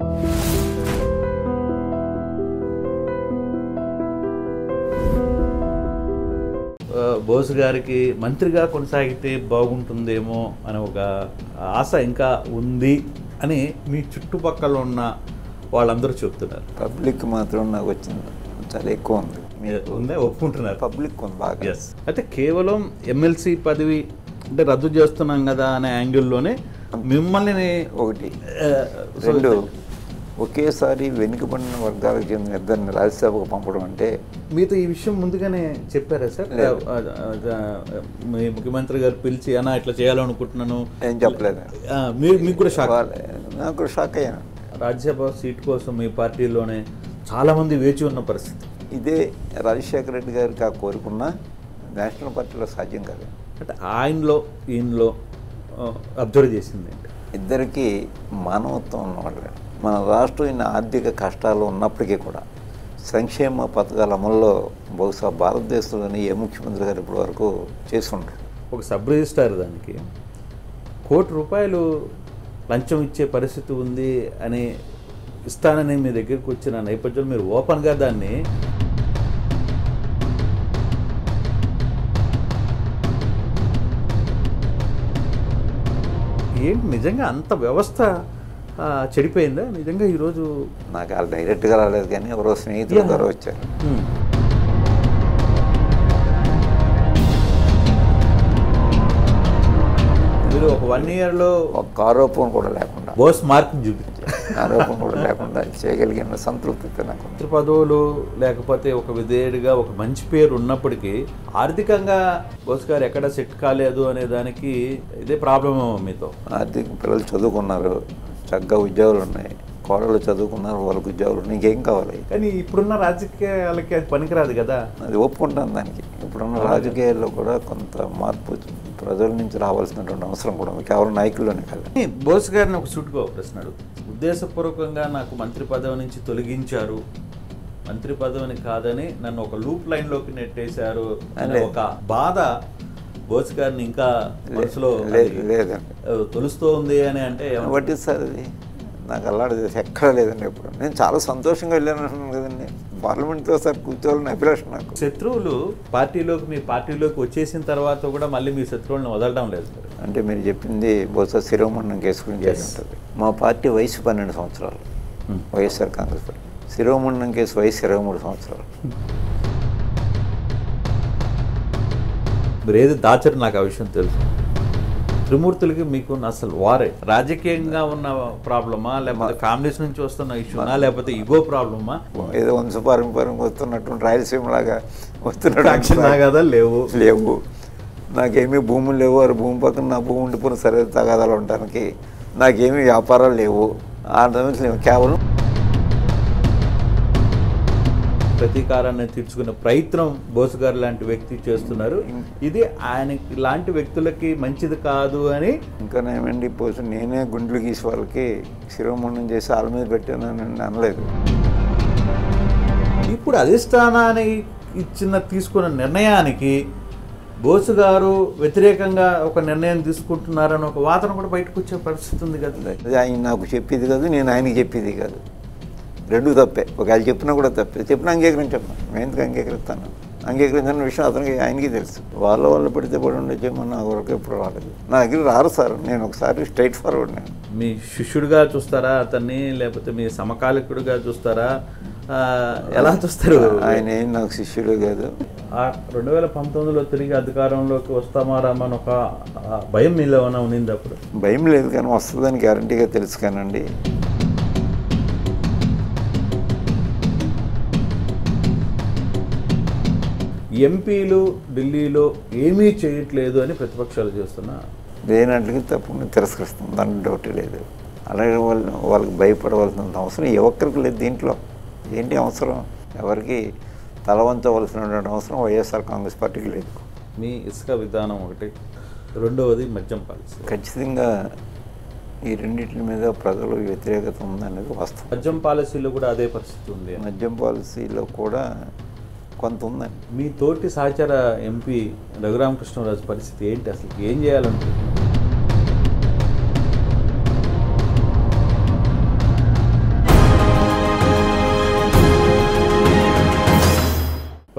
ఆ, బోస్ గారికి మంత్రిగా కొనసాగితే బాగుంటుందేమో అనే ఒక ఆశ ఇంకా ఉంది అని మీ చుట్టుపక్కల ఉన్న వాళ్ళందరూ చెప్తున్నారు పబ్లిక్ మాత్రం నాకు వచ్చింది చాలా ఎక్కువ ఉంది మీరు ఉందే ఒప్పుకుంటున్నారు పబ్లిక్ ఉంది బాగా ఎస్ అయితే కేవలం ఎమ్మెల్సీ పదవి అంటే రద్దు చేస్తున్నాం కదా అనే యాంగిల్లోనే మిమ్మల్ని ఒకటి ఆ, సో- రెండు ఒకేసారి వెనుకబడిన వర్గాలకు చెందిన ఇద్దరిని రాజ్యసభకు పంపడం అంటే మీతో ఈ విషయం ముందుగానే చెప్పారా సార్ లేదు. ఆ, ఆ, ఆ, మీ ముఖ్యమంత్రి గారు పిలిచి అన్నా ఇట్లా చేయాలనుకుంటున్నాను ఏం చెప్పలేదు ఆ, మీ- మీకు కూడా షాక్ వాళ్ళ- నాకు షాక్ అయ్యాను రాజ్యసభ సీట్ కోసం మీ పార్టీలోనే చాలా మంది వేచి ఉన్న పరిస్థితి ఇదే రాజశేఖర రెడ్డి గారికి ఆ కోరుకున్న నేషనల్ పార్టీలో సాధ్యం కాదు అంటే ఆయనలో ఈయనలో అబ్జర్వ్ చేసింది ఏంటి ఇద్దరికి మానవత్వం ఉన్నవాళ్ళు మన రాష్ట్రం ఇన్ని ఆర్థిక కష్టాలు ఉన్నప్పటికీ కూడా సంక్షేమ పథకాల అమల్లో బహుశా భారతదేశంలోని ఏ ముఖ్యమంత్రి గారు ఇప్పటి వరకు చేస్తుండ్రు ఒక సబ్ రిజిస్టార్ దానికి కోటి రూపాయలు లంచం ఇచ్చే పరిస్థితి ఉంది అని ఇస్తానని మీ దగ్గరికి వచ్చిన నేపథ్యంలో మీరు ఓపెన్గా దాన్ని ఏంటి నిజంగా అంత వ్యవస్థ ఆ, చెడిపోయిందా నిజంగా ఈరోజు నాకు వాళ్ళు డైరెక్ట్గా రాలేదు కానీ ఎవరో స్నేహితుల Yeah. ద్వారా వచ్చారు హ్మ్. మీరు ఒక వన్ ఇయర్లో ఒక్క ఆరోపణ కూడా లేకుండా బోస్ మార్క్ చూపించారు ఆరోపణ కూడా లేకుండా చేయగలిగిన సంతృప్తి నాకు ఉంది. మంత్రి పదవులు లేకపోతే ఒక విధేయుడిగా ఒక మంచి పేరు ఉన్నప్పటికీ ఆర్థికంగా బోస్ గారు ఎక్కడ సెట్ కాలేదు అనే దానికి ఇదే ప్రాబ్లమ్ మీతో ఆర్థిక పిల్లలు చదువుకున్నారు చక్కగా ఉద్యోగాలు ఉన్నాయి కోడలు చదువుకున్నారు వాళ్ళకి ఉద్యోగాలు ఉన్నాయి ఇంకేం కావాలి కానీ ఇప్పుడున్న రాజకీయాలకి అది పనికిరాదు కదా అది ఒప్పుకుంటాను దానికి ఇప్పుడున్న రాజకీయాల్లో కూడా కొంత మార్పు ప్రజల నుంచి రావాల్సినటువంటి అవసరం కూడా ఉంది కేవలం నాయకుల్లోనే కాదు కానీ బోస్ గారిని ఒక సూటుగా ప్రశ్న అడుగు ఉద్దేశపూర్వకంగా నాకు మంత్రి పదవి నుంచి తొలగించారు మంత్రి పదవిని కాదని నన్ను ఒక లూప్ లైన్లోకి నెట్టేశారు అనే లేదు. ఒక బాధ బోస్ గారిని ఇంకా మనసులో లేదు అది, లేదండి ఆ, తొలుస్తూ ఉంది అని అంటే ఏమంటారు? బట్టి సార్ అది నాకు అల్లాడేది ఎక్కడ లేదండి ఎప్పుడు నేను చాలా సంతోషంగా వెళ్ళాను అంటున్నాను కదండి పార్లమెంట్తో సార్ కూర్చోవాలని అభిలాష నాకు శత్రువులు పార్టీలోకి మీ పార్టీలోకి వచ్చేసిన తర్వాత కూడా మళ్ళీ మీ శత్రువులను వదలడం లేదు మీరు. అంటే మీరు చెప్పింది బహుశా శిరోమండలం కేసు గురించి Yes. ఉంటుంది మా పార్టీ వయసు పన్నెండు సంవత్సరాలు Hmm. వైఎస్ఆర్ కాంగ్రెస్ పార్టీ శిరోమండలం కేసు వయసు ఇరవై మూడు సంవత్సరాలు మీరు ఏది దాచరు నాకు ఆ విషయం తెలుసు త్రిమూర్తులకి మీకు అసలు వారే రాజకీయంగా ఉన్న ప్రాబ్లమా లేకపోతే ఫ్యామిలీస్ నుంచి వస్తున్న ఇష్యూనా లేకపోతే ఇగో ప్రాబ్లమా ఏదో వంశపారంపర్యంగా వస్తున్నటువంటి రాయలసీమ లాగా ఫ్యాక్షన్ వస్తున్నట్టు కదా లేవు లేవు నాకేమీ భూములు లేవు వారి భూమి పక్కన నా భూమి ఉండిపోయిన సరే తగాదాలు ఉండటానికి నాకేమీ వ్యాపారాలు లేవు ఆ సమస్య లేవు కేవలం ప్రతీకారాన్ని తీర్చుకునే ప్రయత్నం బోస్ గారు లాంటి వ్యక్తి చేస్తున్నారు ఇది ఆయనకి లాంటి వ్యక్తులకి మంచిది కాదు అని ఇంకా ఏమండి పోసి నేనే గుండ్లు గీసి వాళ్ళకి శిరోమండం చేసి వాళ్ళ మీద పెట్టానని నేను అనలేదు ఇప్పుడు అధిష్టానాన్ని ఇచ్చిన తీసుకున్న నిర్ణయానికి బోసు గారు వ్యతిరేకంగా ఒక నిర్ణయం తీసుకుంటున్నారని ఒక వాదన కూడా బయటకు వచ్చే పరిస్థితి ఉంది కదా అది ఆయన నాకు చెప్పేది కాదు నేను ఆయనకి చెప్పేది కాదు రెండు తప్పే ఒకవేళ చెప్పినా కూడా తప్పే చెప్పినా అంగీకరించాను నేను ఎందుకు అంగీకరిస్తాను అంగీకరించిన విషయం అతనికి ఆయనకి తెలుసు వాళ్ళ వాళ్ళు పెడితే పడి ఉండొచ్చేమో నా వరకు ఎప్పుడు రాలేదు నా దగ్గర రారు సార్ నేను ఒకసారి స్ట్రైట్ ఫార్వర్డ్ నేను మీ శిష్యుడిగా చూస్తారా అతన్ని లేకపోతే మీ సమకాలికుడిగా చూస్తారా ఆ, ఎలా చూస్తారు ఆయన ఏం నాకు శిష్యుడు కాదు ఆ రెండు వేల పంతొమ్మిదిలో తిరిగి అధికారంలోకి వస్తామా రామా అని ఒక ఆ, భయం మీలో ఏమైనా ఉన్నింది అప్పుడు భయం లేదు కానీ వస్తుందని గ్యారంటీగా తెలుసు కానండి ఎంపీలు ఢిల్లీలో ఏమీ చేయట్లేదు అని ప్రతిపక్షాలు చేస్తున్నా లేనట్లుగా తప్పకుండా తిరస్కరిస్తాం దాంట్లో డౌటే లేదు అలాగే వాళ్ళు వాళ్ళకి భయపడవలసిన అవసరం ఏ ఒక్కరికి లేదు దీంట్లో ఏంటి అవసరం ఎవరికి తలవంచవలసినటువంటి అవసరం వైఎస్ఆర్ కాంగ్రెస్ పార్టీకి లేదు మీ ఇసుక విధానం ఒకటి రెండవది మద్యం పాలసీ ఖచ్చితంగా ఈ రెండింటి మీద ప్రజలు వ్యతిరేకత ఉందనేది వాస్తవం మద్యం పాలసీలో కూడా అదే పరిస్థితి ఉంది మద్యం పాలసీలో కూడా కొంత ఉందండి మీ తోటి సహచర ఎంపీ రఘురామకృష్ణరాజు పరిస్థితి ఏంటి అసలు ఏం చేయాలనుకుంటున్నారు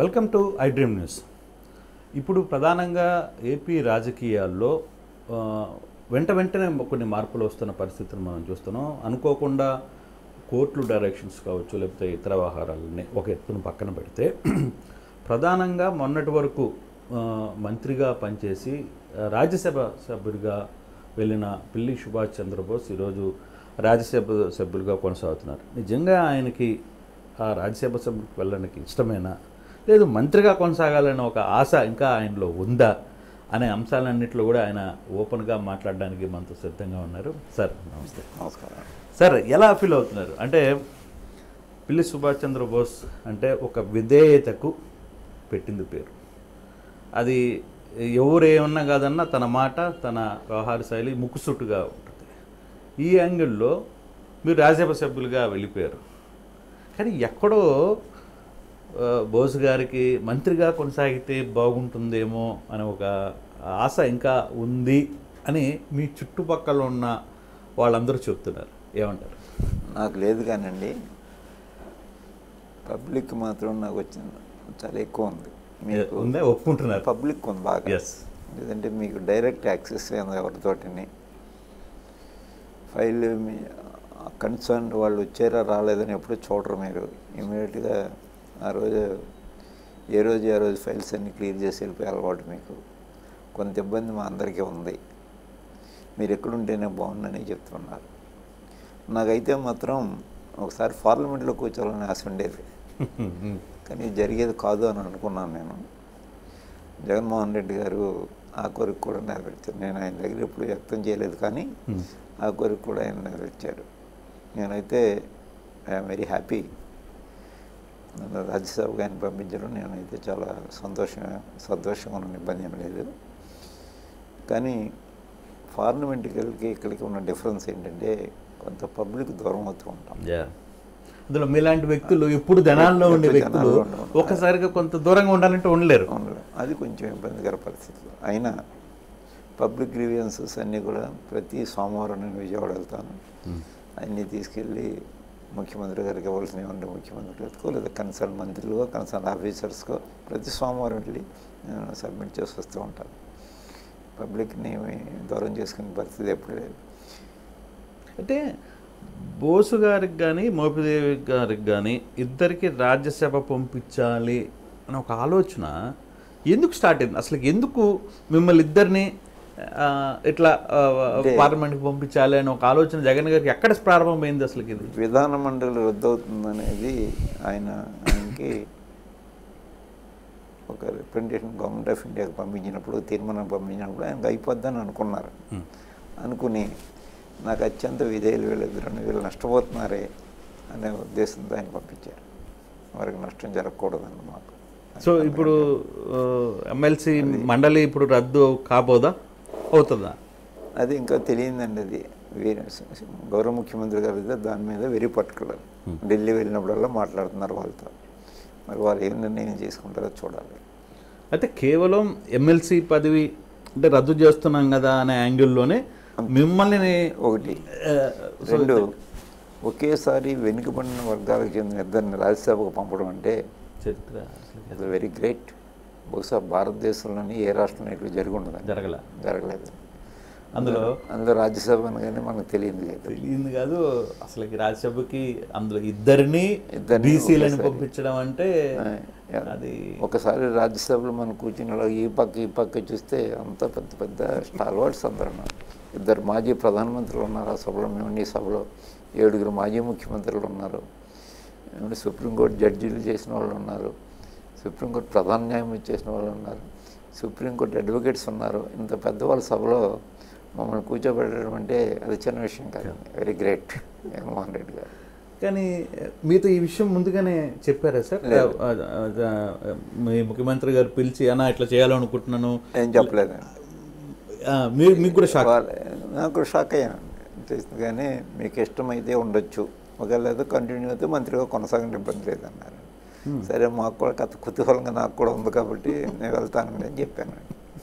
welcome to I Dream News ఇప్పుడు ప్రధానంగా ఏపీ రాజకీయాల్లో ఆ, వెంట వెంటనే కొన్ని మార్పులు వస్తున్న పరిస్థితిని మనం చూస్తున్నాం అనుకోకుండా కోర్టులు డైరెక్షన్స్ కావచ్చు లేకపోతే ఇతర వ్యవహారాలని ఒక ఎత్తున పక్కన పెడితే ప్రధానంగా మొన్నటి వరకు ఆ, మంత్రిగా పనిచేసి ఆ, రాజ్యసభ సభ్యుడిగా వెళ్ళిన పిల్లి సుభాష్ చంద్రబోస్ ఈరోజు రాజ్యసభ సభ్యులుగా కొనసాగుతున్నారు నిజంగా ఆయనకి ఆ రాజ్యసభ సభ్యులకు వెళ్ళడానికి ఇష్టమేనా లేదు మంత్రిగా కొనసాగాలనే ఒక ఆశ ఇంకా ఆయనలో ఉందా అనే అంశాలన్నింటిలో కూడా ఆయన ఓపెన్గా మాట్లాడడానికి మనతో సిద్ధంగా ఉన్నారు సార్ నమస్తే నమస్కారం సార్ ఎలా ఫీల్ అవుతున్నారు అంటే పిల్లి సుభాష్ చంద్రబోస్ అంటే ఒక విధేయతకు పెట్టింది పేరు అది ఎవరు ఏమన్నా కాదన్నా తన మాట తన వ్యవహార శైలి ముక్కుసూటుగా ఉంటుంది ఈ యాంగిల్లో మీరు రాజ్యసభ సభ్యులుగా వెళ్ళిపోయారు కానీ ఎక్కడో ఆ, బోస్ గారికి మంత్రిగా కొనసాగితే బాగుంటుందేమో అనే ఒక ఆశ ఇంకా ఉంది అని మీ చుట్టుపక్కల ఉన్న వాళ్ళందరూ చెప్తున్నారు ఏమంటారు నాకు లేదు కానండి పబ్లిక్ మాత్రం నాకు వచ్చింది చాలా ఎక్కువ ఉంది మీకు ఉందే ఒప్పుకుంటున్నారు పబ్లిక్ ఉంది బాగా ఎస్ లేదంటే మీకు డైరెక్ట్ యాక్సెస్ ఉంది ఎవరితోటిని ఫైల్ మీ కన్సర్న్ వాళ్ళు వచ్చారా రాలేదని ఎప్పుడు చూడరు మీరు ఇమీడియట్గా ఆ రోజు ఏ రోజు ఆ రోజు ఫైల్స్ అన్ని క్లియర్ చేసి వెళ్ళిపోయే అలవాటు మీకు కొంత ఇబ్బంది మా అందరికీ ఉంది మీరు ఎక్కడుంటేనే బాగుందని చెప్తున్నారు నాకైతే మాత్రం ఒకసారి పార్లమెంట్లో కూర్చోవాలని ఆశ ఉండేది కానీ జరిగేది కాదు అని అనుకున్నాను నేను జగన్మోహన్ రెడ్డి గారు ఆ కోరిక కూడా నెరవేర్చారు నేను ఆయన దగ్గర ఎప్పుడు వ్యక్తం చేయలేదు కానీ Hmm. ఆ కోరిక కూడా ఆయన నెరవేర్చారు నేనైతే ఐఎమ్ వెరీ హ్యాపీ నన్ను రాజ్యసభకు ఆయన పంపించడం నేనైతే చాలా సంతోషం సంతోషంగా ఉన్న ఇబ్బంది ఏం లేదు కానీ పార్లమెంట్కి వెళ్ళి ఇక్కడికి ఉన్న డిఫరెన్స్ ఏంటంటే కొంత పబ్లిక్ దూరం అవుతూ ఉంటాం యా అందులో మీలాంటి వ్యక్తులు ఎప్పుడు జనాల్లో ఉండే ఎప్పుడు వ్యక్తులు జనాల్లో ఉండడం. ఒక్కసారిగా కొంత దూరంగా ఉండాలంటే ఉండలేరు అవును. అది కొంచెం ఇబ్బందికర పరిస్థితులు అయినా పబ్లిక్ గ్రీవియన్సెస్ అన్నీ కూడా ప్రతి సోమవారం నేను విజయవాడ వెళ్తాను అన్నీ తీసుకెళ్ళి ముఖ్యమంత్రి గారికి ఇవ్వాల్సినవి ఉంటే ముఖ్యమంత్రి గారికో లేదా కన్సర్న్ మంత్రులుగా కన్సర్న్ ఆఫీసర్స్కో ప్రతి సోమవారం వెళ్ళి నేను సబ్మిట్ చేసి వస్తూ ఉంటాను పబ్లిక్ని దూరం చేసుకునే పరిస్థితి ఎప్పుడు లేదు అంటే బోసు గారికి కానీ మోపిదేవి గారికి కానీ ఇద్దరికి రాజ్యసభ పంపించాలి అనే ఒక ఆలోచన ఎందుకు స్టార్ట్ అయింది అసలు ఎందుకు మిమ్మల్ని ఇద్దరిని ఆ, ఇట్లా ఆ, అంటే- పార్లమెంట్కి పంపించాలి అనే ఒక ఆలోచన జగన్ గారికి ఎక్కడ ప్రారంభమైంది అసలు ఇది విధాన మండలి రద్దవుతుందనేది ఆయన ఆయనకి ఒక రిప్రజెంటేషన్ గవర్నమెంట్ ఆఫ్ ఇండియాకి పంపించినప్పుడు తీర్మానం పంపించినప్పుడు ఆయనకు అయిపోద్దని అనుకున్నారు Hmm. అనుకుని నాకు అత్యంత విధేయులు వీళ్ళిద్దరు వీళ్ళు నష్టపోతున్నారే అనే ఉద్దేశంతో ఆయన పంపించారు వారికి నష్టం జరగకూడదని మాకు సో ఇప్పుడు ఎమ్మెల్సీ మండలి ఇప్పుడు రద్దు కాబోదా అవుతుందా అది ఇంకా తెలియదండి అది వేరే గౌరవ ముఖ్యమంత్రి గారు అయితే దాని మీద వెరీ పర్టికులర్ ఢిల్లీ వెళ్ళినప్పుడల్లా మాట్లాడుతున్నారు వాళ్ళతో మరి వాళ్ళు ఏం నిర్ణయం చేసుకుంటారో చూడాలి అయితే కేవలం ఎమ్మెల్సీ పదవి అంటే రద్దు చేస్తున్నాం కదా అనే యాంగిల్లోనే మిమ్మల్ని ఒకటి ఆ, సో రెండు ఒకేసారి వెనుకబడిన వర్గాలకు చెందిన ఇద్దరిని రాజ్యసభకు పంపడం అంటే చరిత్ర అసలు అది వెరీ గ్రేట్ బహుశా భారతదేశంలోని ఏ రాష్ట్రంలో ఇట్లా జరిగి ఉండదు జరగల జరగలేదు అందులో అందులో రాజ్యసభ అనగానే మనకు తెలియదు లేదు తెలియదు కాదు అసలు ఈ రాజ్యసభకి అందులో ఇద్దరిని ఇద్దరిని బీసీలని ఒకేసారి. పంపించడం అంటే ఆ, అది ఒకసారి రాజ్యసభలో మనం కూర్చుని అలా ఈ పక్క ఈ పక్క చూస్తే అంత పెద్ద పెద్ద స్టాల్వర్డ్స్ అందరూ ఉన్నారు. ఇద్దరు మాజీ ప్రధానమంత్రులు ఉన్నారు ఆ సభలో మేము ఈ సభలో ఏడుగురు మాజీ ముఖ్యమంత్రులు ఉన్నారు ఏమంటే సుప్రీంకోర్టు జడ్జీలు చేసిన వాళ్ళు ఉన్నారు సుప్రీంకోర్టు ప్రధాన న్యాయమూర్తి చేసిన వాళ్ళు ఉన్నారు సుప్రీంకోర్టు అడ్వకేట్స్ ఉన్నారు ఇంత పెద్దవాళ్ళ సభలో మమ్మల్ని కూర్చోబెట్టడం అంటే అది చిన్న విషయం కాదు వెరీ గ్రేట్ జగన్మోహన్ రెడ్డి గారు కానీ మీతో ఈ విషయం ముందుగానే చెప్పారా సార్ లేదు. ఆ, ఆ, ఆ, మీ ముఖ్యమంత్రి గారు పిలిచి అన్న ఇట్లా చేయాలనుకుంటున్నాను ఏం చెప్పలేదండి ఆ, మీరు మీకు కూడా షాక్ వాళ్ళ- నాకు షాక్ అయ్యాను తెలిసింది కానీ మీకు ఇష్టమైతే ఉండొచ్చు ఒకవేళ ఏదో కంటిన్యూ అయితే మంత్రిగా కొనసాగండి ఇబ్బంది లేదన్నారు సరే మాకు కూడా కథ కుతూహలంగా నాకు కూడా ఉంది కాబట్టి నేను వెళ్తానండి అని చెప్పాను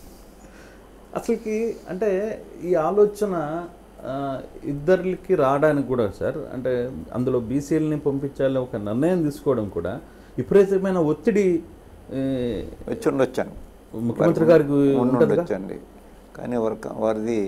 అసలుకి అంటే ఈ ఆలోచన ఆ, ఇద్దరికి రావడానికి కూడా సార్ అంటే అందులో బీసీలని పంపించాలి ఒక నిర్ణయం తీసుకోవడం కూడా విపరీతమైన ఒత్తిడి ఏ, వచ్చి ఉండొచ్చాను ముఖ్యమంత్రి గారికి ఉండి ఉంటుందిగా? ఉండొచ్చండి కానీ వారి వారిది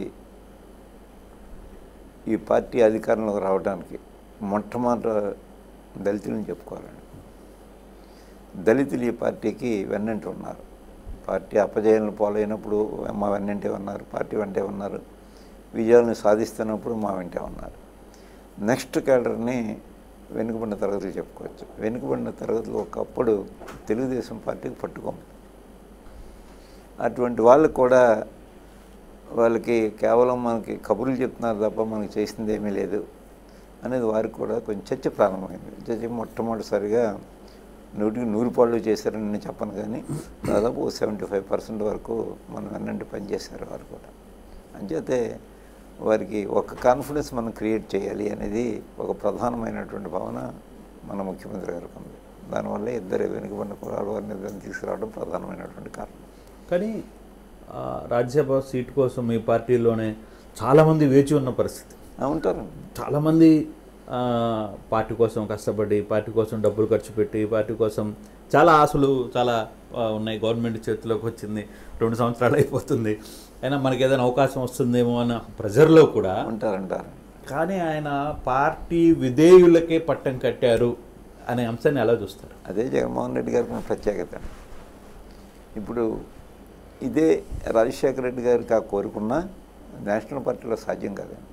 ఈ పార్టీ అధికారంలోకి రావడానికి మొట్టమొదట దళితులను చెప్పుకోవాలండి దళితులు ఈ పార్టీకి వెన్నంటి ఉన్నారు పార్టీ అపజయాలను పాలైనప్పుడు మా వెన్నంటే ఉన్నారు పార్టీ వెంటే ఉన్నారు విజయాలను సాధిస్తున్నప్పుడు మా వెంటే ఉన్నారు నెక్స్ట్ క్యాడర్ని వెనుకబడిన తరగతులు చెప్పుకోవచ్చు వెనుకబడిన తరగతులు ఒకప్పుడు తెలుగుదేశం పార్టీకి పట్టుకోము అటువంటి వాళ్ళకు కూడా వాళ్ళకి కేవలం మనకి కబుర్లు చెప్తున్నారు తప్ప మనకి చేసింది ఏమీ లేదు అనేది వారికి కూడా కొంచెం చర్చ ప్రారంభమైంది చర్చ మొట్టమొదటిసారిగా నూటికి నూరు పాళ్ళు చేశారని నేను చెప్పను కానీ దాదాపు సెవెంటీ ఫైవ్ పర్సెంట్ వరకు మనం అన్నంటి పనిచేశారు వారు కూడా అంచేతే వారికి ఒక కాన్ఫిడెన్స్ మనం క్రియేట్ చేయాలి అనేది ఒక ప్రధానమైనటువంటి భావన మన ముఖ్యమంత్రి గారికి ఉంది దానివల్ల ఇద్దరు వెనుకబడిన కులాల వారిని ఇద్దరిని తీసుకురావడం ప్రధానమైనటువంటి కారణం కానీ ఆ, రాజ్యసభ సీట్ కోసం మీ పార్టీలోనే చాలామంది వేచి ఉన్న పరిస్థితి ఆ, ఉంటారు చాలామంది ఆ, పార్టీ కోసం కష్టపడి పార్టీ కోసం డబ్బులు ఖర్చు పెట్టి పార్టీ కోసం చాలా ఆశలు చాలా ఆ, ఉన్నాయి గవర్నమెంట్ చేతిలోకి వచ్చింది రెండు సంవత్సరాలు అయిపోతుంది అయినా మనకి ఏదైనా అవకాశం వస్తుందేమో అన్న ప్రెజర్లో కూడా ఉంటారు ఉంటారు కానీ ఆయన పార్టీ విధేయులకే పట్టం కట్టారు అనే అంశాన్ని ఎలా చూస్తారు అదే జగన్మోహన్ రెడ్డి గారికి ఉన్న ప్రత్యేకత ఇప్పుడు ఇదే రాజశేఖర రెడ్డి గారికి ఆ కోరుకున్న నేషనల్ పార్టీలో సాధ్యం కాదండి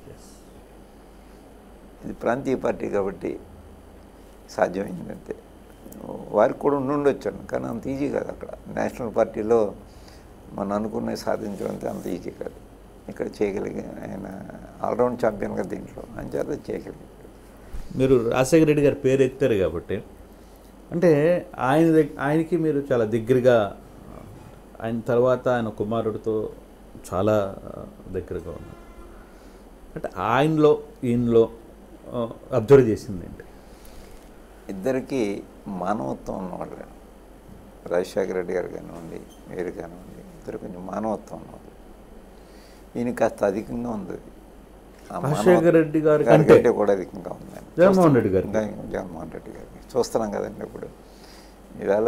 ఇది ప్రాంతీయ పార్టీ కాబట్టి సాధ్యమైంది అంతే వారికి కూడా ఉండి ఉండొచ్చాను కానీ అంత ఈజీ కాదు అక్కడ నేషనల్ పార్టీలో మనం అనుకున్నది సాధించడం అంటే అంత ఈజీ కాదు ఇక్కడ చేయగలిగే ఆయన ఆల్రౌండ్ ఛాంపియన్గా దీంట్లో అంచేత చేయగలిగారు మీరు రాజశేఖర రెడ్డి గారి పేరు ఎత్తారు కాబట్టి అంటే ఆయన దగ్- ఆయనకి మీరు చాలా దగ్గరగా ఆయన తర్వాత ఆయన కుమారుడితో చాలా ఆ, దగ్గరగా ఉన్నారు అంటే ఆయనలో ఈయనలో అబ్జర్వ్ చేసింది ఏంటి ఇద్దరికి మానవత్వం ఉన్నవాళ్ళు రాజశేఖర రెడ్డి గారు కానివ్వండి మీరు కానివ్వండి ఇద్దరు కొంచెం మానవత్వం ఉన్నవాళ్ళు ఈయన కాస్త అధికంగా ఉంది ఆ రాజశేఖర మానవత్వం రెడ్డి గారి గారి కంటే కంటే కూడా అధికంగా ఉంది జగన్మోహన్ రెడ్డి గారికి. ఇంకా జగన్మోహన్ రెడ్డి గారికి చూస్తున్నాం కదండి ఇప్పుడు ఈవేళ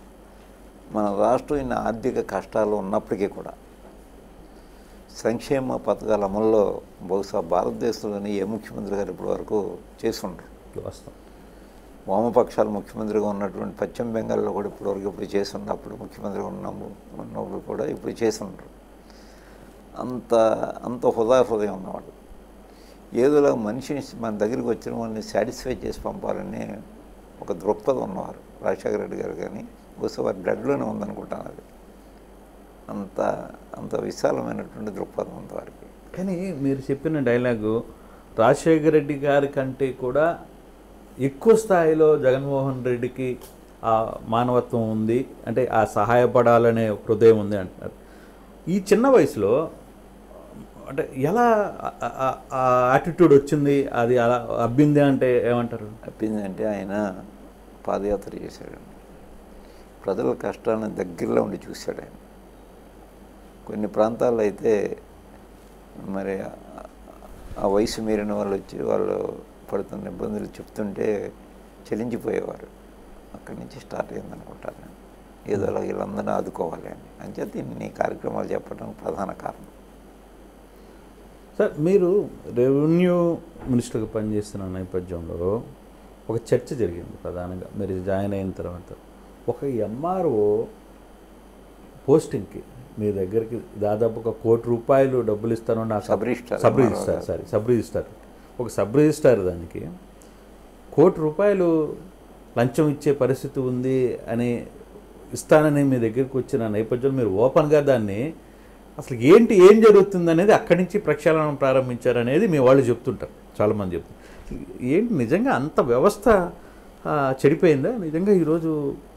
మన రాష్ట్రం ఇన్ని ఆర్థిక కష్టాలు ఉన్నప్పటికీ కూడా సంక్షేమ పథకాల అమల్లో బహుశా భారతదేశంలోని ఏ ముఖ్యమంత్రి గారు ఇప్పటి వరకు చేసి ఉండరు వాస్తవం వామపక్షాలు ముఖ్యమంత్రిగా ఉన్నటువంటి పశ్చిమ బెంగాల్లో కూడా ఇప్పటివరకు ఇప్పుడు చేసి ఉన్నప్పుడు ముఖ్యమంత్రిగా ఉన్నాము ఉన్నప్పుడు కూడా ఇప్పుడు చేసి ఉండరు అంత అంత హృదయ హృదయం ఉన్నవాడు ఏదోలా మనిషిని మన దగ్గరికి వచ్చిన వాళ్ళని సాటిస్ఫై చేసి పంపాలని ఒక దృక్పథం ఉన్నవారు రాజశేఖర రెడ్డి గారు కానీ బహుశా వారి బ్లడ్లోనే ఉందనుకుంటాను అది అంత అంత విశాలమైనటువంటి దృక్పథం ఉంది వారికి కానీ మీరు చెప్పిన డైలాగు రాజశేఖర రెడ్డి గారి కంటే కూడా ఎక్కువ స్థాయిలో జగన్మోహన్ రెడ్డికి ఆ మానవత్వం ఉంది అంటే ఆ సహాయపడాలనే హృదయం ఉంది అంటారు ఈ చిన్న వయసులో అంటే ఎలా ఆ- ఆ- ఆ యాటిట్యూడ్ వచ్చింది అది అలా అబ్బింది అంటే ఏమంటారు చెప్పిందంటే ఆయన పాదయాత్ర చేశాడండి ప్రజల కష్టాలను దగ్గరలో ఉండి చూశాడు ఆయన కొన్ని ప్రాంతాల్లో అయితే మరి ఆ- ఆ వయసు మీరిన వాళ్ళు వచ్చి వాళ్ళు పడుతున్న ఇబ్బందులు చెప్తుంటే చెలించిపోయేవారు అక్కడి నుంచి స్టార్ట్ అయింది అనుకుంటాను నేను ఏదో అలా వీళ్ళందరినీ ఆదుకోవాలి అని అంచేత ఇన్ని కార్యక్రమాలు చెప్పడం ప్రధాన కారణం సార్ మీరు రెవెన్యూ మినిస్టర్గా పనిచేస్తున్న నేపథ్యంలో ఒక చర్చ జరిగింది ప్రధానంగా మీరు జాయిన్ అయిన తర్వాత ఒక ఎంఆర్ఓ పోస్టింగ్కి మీ దగ్గరికి దాదాపు ఒక కోటి రూపాయలు డబ్బులు ఇస్తాను నాకు sub registrar sub MRO registrar గారు. సారీ సబ్ రిజిస్టార్ ఒక సబ్ రిజిస్టార్ దానికి కోటి రూపాయలు లంచం ఇచ్చే పరిస్థితి ఉంది అని ఇస్తానని మీ దగ్గరికి వచ్చిన నేపథ్యంలో మీరు ఓపెన్గా దాన్ని అసలు ఏంటి ఏం జరుగుతుంది అనేది అక్కడి నుంచి ప్రక్షాళన ప్రారంభించారు అనేది మీ వాళ్ళు చెప్తుంటారు చాలామంది చెప్తారు అసలు ఏంటి నిజంగా అంత వ్యవస్థ ఆ, చెడిపోయిందా నిజంగా ఈరోజు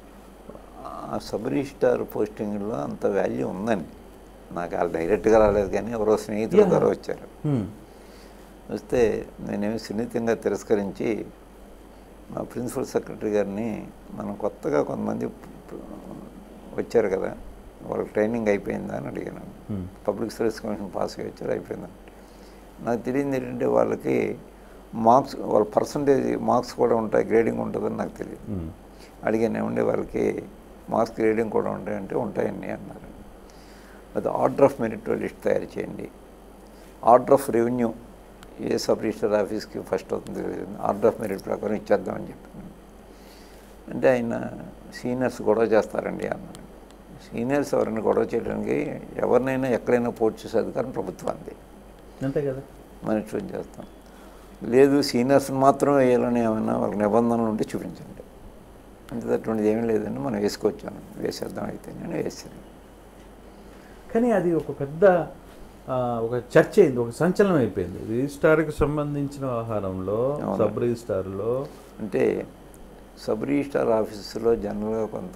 ఆ సబ్ రిజిస్టార్ పోస్టింగ్లో అంత వాల్యూ ఉందండి నాకు వాళ్ళు డైరెక్ట్గా రాలేదు కానీ ఎవరో స్నేహితుల ద్వారా వచ్చారు హ్మ్, వస్తే నేనేమి సున్నితంగా తిరస్కరించి మా ప్రిన్సిపల్ సెక్రటరీ గారిని మనం కొత్తగా కొంతమంది వచ్చారు కదా వాళ్ళకి ట్రైనింగ్ అయిపోయిందా అని అడిగాను హ్మ్, పబ్లిక్ సర్వీస్ కమిషన్ పాస్ అయ్యి వచ్చారు అయిపోయిందా నాకు తెలియంది ఏంటంటే వాళ్ళకి మార్క్స్ వాళ్ళ పర్సంటేజ్ మార్క్స్ కూడా ఉంటాయి గ్రేడింగ్ ఉంటుందని నాకు తెలియదు హ్మ్, అడిగాను ఏమండి వాళ్ళకి మార్క్స్ గ్రేడింగ్ కూడా ఉంటాయంటే ఉంటాయండి అన్నారు అది ఆర్డర్ ఆఫ్ మెరిట్ లిస్ట్ తయారు చేయండి ఆర్డర్ ఆఫ్ రెవెన్యూ ఏ సబ్ రిజిస్టర్ ఆఫీస్కి ఫస్ట్ అవుతుంది తెలియదు ఆర్డర్ ఆఫ్ మెరిట్ ప్రకారం ఇచ్చేద్దామని చెప్పాను అంటే ఆయన సీనియర్స్ గొడవ చేస్తారండి అన్నారు సీనియర్స్ ఎవరైనా గొడవ చేయడానికి ఎవరినైనా ఎక్కడైనా పోటీ చేసే అధికారం ప్రభుత్వానికి అంతే కదా మనం చూసి చేస్తాం లేదు సీనియర్స్ని మాత్రం వేయాలని ఏమైనా వాళ్ళకి నిబంధనలు ఉంటే చూపించండి అంటే అటువంటిది ఏమీ లేదండి మనం వేసుకొచ్చాను వేసేద్దాం అయితే నేను వేసాను కానీ అది ఒక పెద్ద ఆ, ఒక చర్చ అయింది ఒక సంచలనం అయిపోయింది రిజిస్టార్కి సంబంధించిన వ్యవహారంలో అవును. సబ్ రిజిస్టార్లో అంటే సబ్ రిజిస్టార్ ఆఫీసులో జనరల్గా కొంత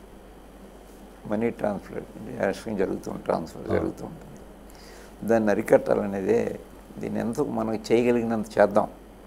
మనీ ట్రాన్స్ఫర్ యాక్షన్ జరుగుతూ ట్రాన్స్ఫర్ జరుగుతూ ఉంటుంది దాన్ని అరికట్టాలనేదే దీన్ని ఎంత మనకు చేయగలిగినంత చేద్దాం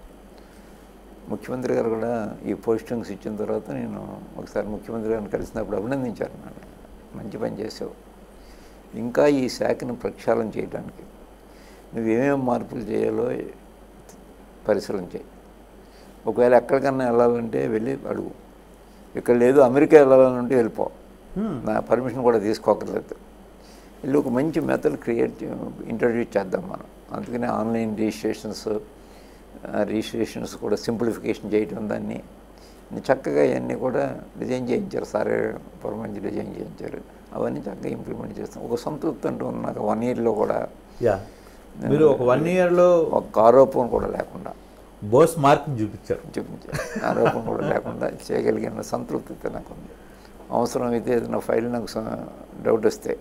ముఖ్యమంత్రి గారు కూడా ఈ పోస్టింగ్స్ ఇచ్చిన తర్వాత నేను ఒకసారి ముఖ్యమంత్రి గారిని కలిసినప్పుడు అభినందించారు నన్ను మంచి పని చేసావు ఇంకా ఈ శాఖను ప్రక్షాళన చేయడానికి నువ్వేమేం మార్పులు చేయాలో పరిశీలన చేయి ఒకవేళ ఎక్కడికన్నా వెళ్ళాలంటే వెళ్ళి అడుగు ఇక్కడ లేదు అమెరికా వెళ్ళాలంటే వెళ్ళిపో హ్మ్. నా పర్మిషన్ కూడా తీసుకోకర్లేదు వెళ్ళి ఒక మంచి మెథడ్ క్రియేట్ ఇంట్రడ్యూస్ చేద్దాం మనం అందుకనే ఆన్లైన్ రిజిస్ట్రేషన్స్ రిజిస్ట్రేషన్స్ కూడా సింప్లిఫికేషన్ చేయడం దాన్ని చక్కగా ఇవన్నీ కూడా డిజైన్ చేయించారు సారే పర్మనెంట్ డిజైన్ చేయించారు అవన్నీ చక్కగా ఇంప్లిమెంట్ చేస్తాం ఒక సంతృప్తి అంటూ ఉంది నాకు వన్ ఇయర్లో కూడా యా మీరు ఒక వన్ ఇయర్లో ఒక ఆరోపణ కూడా లేకుండా బోస్ మార్క్ చూపించారు చూపించారు ఆరోపణ కూడా లేకుండా చేయగలిగిన సంతృప్తి నాకు ఉంది అవసరం అయితే ఏదైనా ఫైల్ నాకు స- డౌట్ వస్తే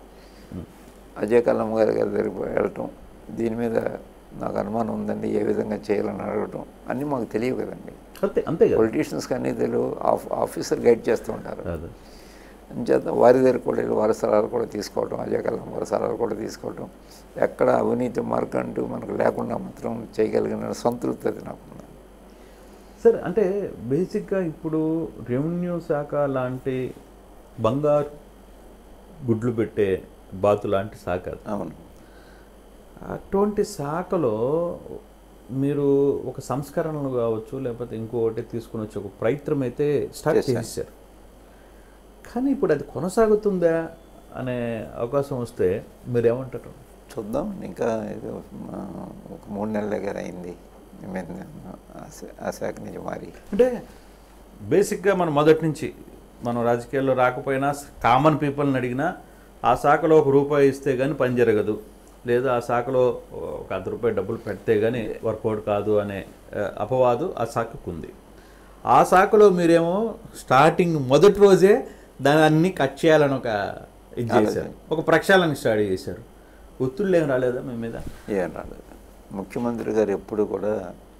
అజయ్ కల్లమ్మ గారి గారి దగ్గరికి పోయి వెళ్ళటం దీని మీద నాకు అనుమానం ఉందండి ఏ విధంగా చేయాలని అడగటం అన్నీ మాకు తెలియవు కదండి అంతే అంతే కదా పొలిటీషియన్స్కి అన్నీ తెలియవు ఆఫ్ ఆఫీసర్ గైడ్ చేస్తూ ఉంటారు అదే. అంచేత వారి దగ్గర కూడా వెళ్ళి వారి సలహాలు కూడా తీసుకోవటం అజయ్ కల్లమ్మ వారి సలహాలు కూడా తీసుకోవటం ఎక్కడ అవినీతి మార్గం అంటూ మనకు లేకుండా మాత్రం చేయగలిగిన సంతృప్తి అది నాకు ఉంది సరే అంటే బేసిక్గా ఇప్పుడు రెవెన్యూ శాఖ లాంటి బంగారు గుడ్లు పెట్టే బాతు లాంటి శాఖ అది. అవును అటువంటి శాఖలో మీరు ఒక సంస్కరణలు కావచ్చు లేకపోతే ఇంకొకటి తీసుకుని వచ్చి ఒక ప్రయత్నం అయితే స్టార్ట్ చేశాను. చేశారు కానీ ఇప్పుడు అది కొనసాగుతుందా అనే అవకాశం వస్తే మీరు ఏమంటారు చూద్దాం ఇంకా ఏదో ఆ, ఒక మూడు నెలలే కదా అయింది మేము ఆ శా- ఆ శాఖ నుంచి మారి అంటే బేసిక్గా మనం మొదటి నుంచి మనం రాజకీయాల్లో రాకపోయినా కామన్ పీపుల్ని అడిగినా ఆ శాఖలో ఒక రూపాయి ఇస్తే కానీ పని జరగదు లేదా ఆ శాఖలో ఒక అర్ధ రూపాయి డబ్బులు పెడితే కానీ వర్కౌట్ కాదు అనే ఆ, అపవాదు ఆ శాఖకు ఉంది ఆ శాఖలో మీరేమో స్టార్టింగ్ మొదటి రోజే దాన్ని అన్ని కట్ చేయాలని ఒక ఇది చేశారు ఒక ప్రక్షాళన స్టార్ట్ చేశారు ఒత్తిళ్ళు ఏం రాలేదా మీ మీద ఏం రాలేదు ముఖ్యమంత్రి గారు ఎప్పుడు కూడా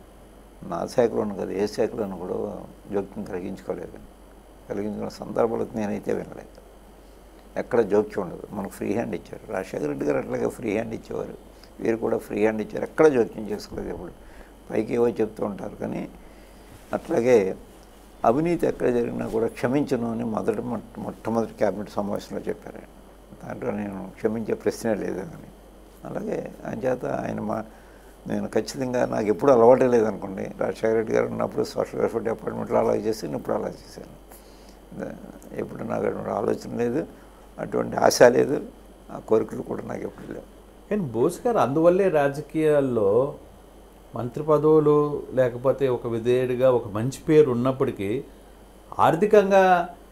నా శాఖలోను కదా ఏ శాఖలోను కూడా జోక్యం కలిగించుకోలేదు కలిగించుకున్న సందర్భాలు నేనైతే వినలేదు ఎక్కడ జోక్యం ఉండదు మనకు ఫ్రీ హ్యాండ్ ఇచ్చారు రాజశేఖర రెడ్డి గారు అట్లాగే ఫ్రీ హ్యాండ్ ఇచ్చేవారు వీరు కూడా ఫ్రీ హ్యాండ్ ఇచ్చారు ఎక్కడ జోక్యం చేసుకోలేదు ఎప్పుడు పైకి ఏవో చెప్తూ ఉంటారు కానీ అట్లాగే అవినీతి ఎక్కడ జరిగినా కూడా క్షమించను అని మొదటి మొట్ట మొట్టమొదటి క్యాబినెట్ సమావేశంలో చెప్పారు ఆయన. దాంట్లో నేను క్షమించే ప్రశ్నే లేదు అని అలాగే ఆయన చేత ఆయన మా నేను ఖచ్చితంగా నాకు ఎప్పుడు అలవాటే లేదనుకోండి రాజశేఖర రెడ్డి గారు ఉన్నప్పుడు సోషల్ వెల్ఫేర్ డిపార్ట్మెంట్లో అలా చేసి నేను ఇప్పుడు అలా చేశాను దా- ఎప్పుడు నాకు అటువంటి ఆలోచన లేదు అటువంటి ఆశ లేదు ఆ కోరికలు కూడా నాకు ఎప్పుడు లేవు కానీ బోస్ గారు అందువల్లే రాజకీయాల్లో మంత్రి పదవులు లేకపోతే ఒక విధేయుడిగా ఒక మంచి పేరు ఉన్నప్పటికీ ఆర్థికంగా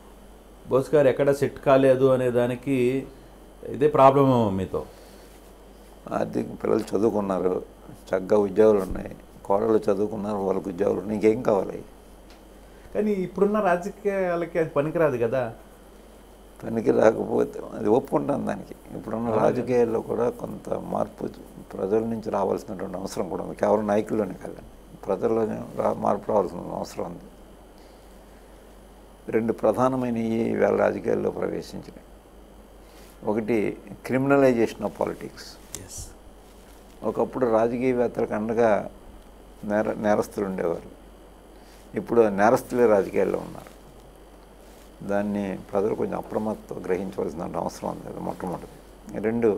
బోస్ గారు ఎక్కడ సెట్ కాలేదు అనే దానికి ఇదే ప్రాబ్లమ్ మీతో ఆర్థిక పిల్లలు చదువుకున్నారు చక్కగా ఉద్యోగాలు ఉన్నాయి కోడలు చదువుకున్నారు వాళ్ళకి ఉద్యోగాలు ఉన్నాయి ఇంకేం కావాలి కానీ ఇప్పుడున్న రాజకీయాలకి అది పనికిరాదు కదా పనికి రాకపోతే అది ఒప్పుకుంటాను దానికి ఇప్పుడున్న రాజకీయాల్లో కూడా కొంత మార్పు ప్రజల నుంచి రావాల్సినటువంటి అవసరం కూడా ఉంది కేవలం నాయకుల్లోనే కాదండి ప్రజల్లోనే రా మార్పు రావాల్సిన అవసరం ఉంది రెండు ప్రధానమైన వేళ రాజకీయాల్లో ప్రవేశించినాయి ఒకటి క్రిమినలైజేషన్ ఆఫ్ పాలిటిక్స్ ఒకప్పుడు రాజకీయవేత్తలకు అండగా నేర నేరస్తులు ఉండేవారు ఇప్పుడు ఆ నేరస్తులే రాజకీయాల్లో ఉన్నారు దాన్ని ప్రజలు కొంచెం అప్రమత్తం గ్రహించవలసిన అవసరం ఉంది అది మొట్టమొదటి రెండు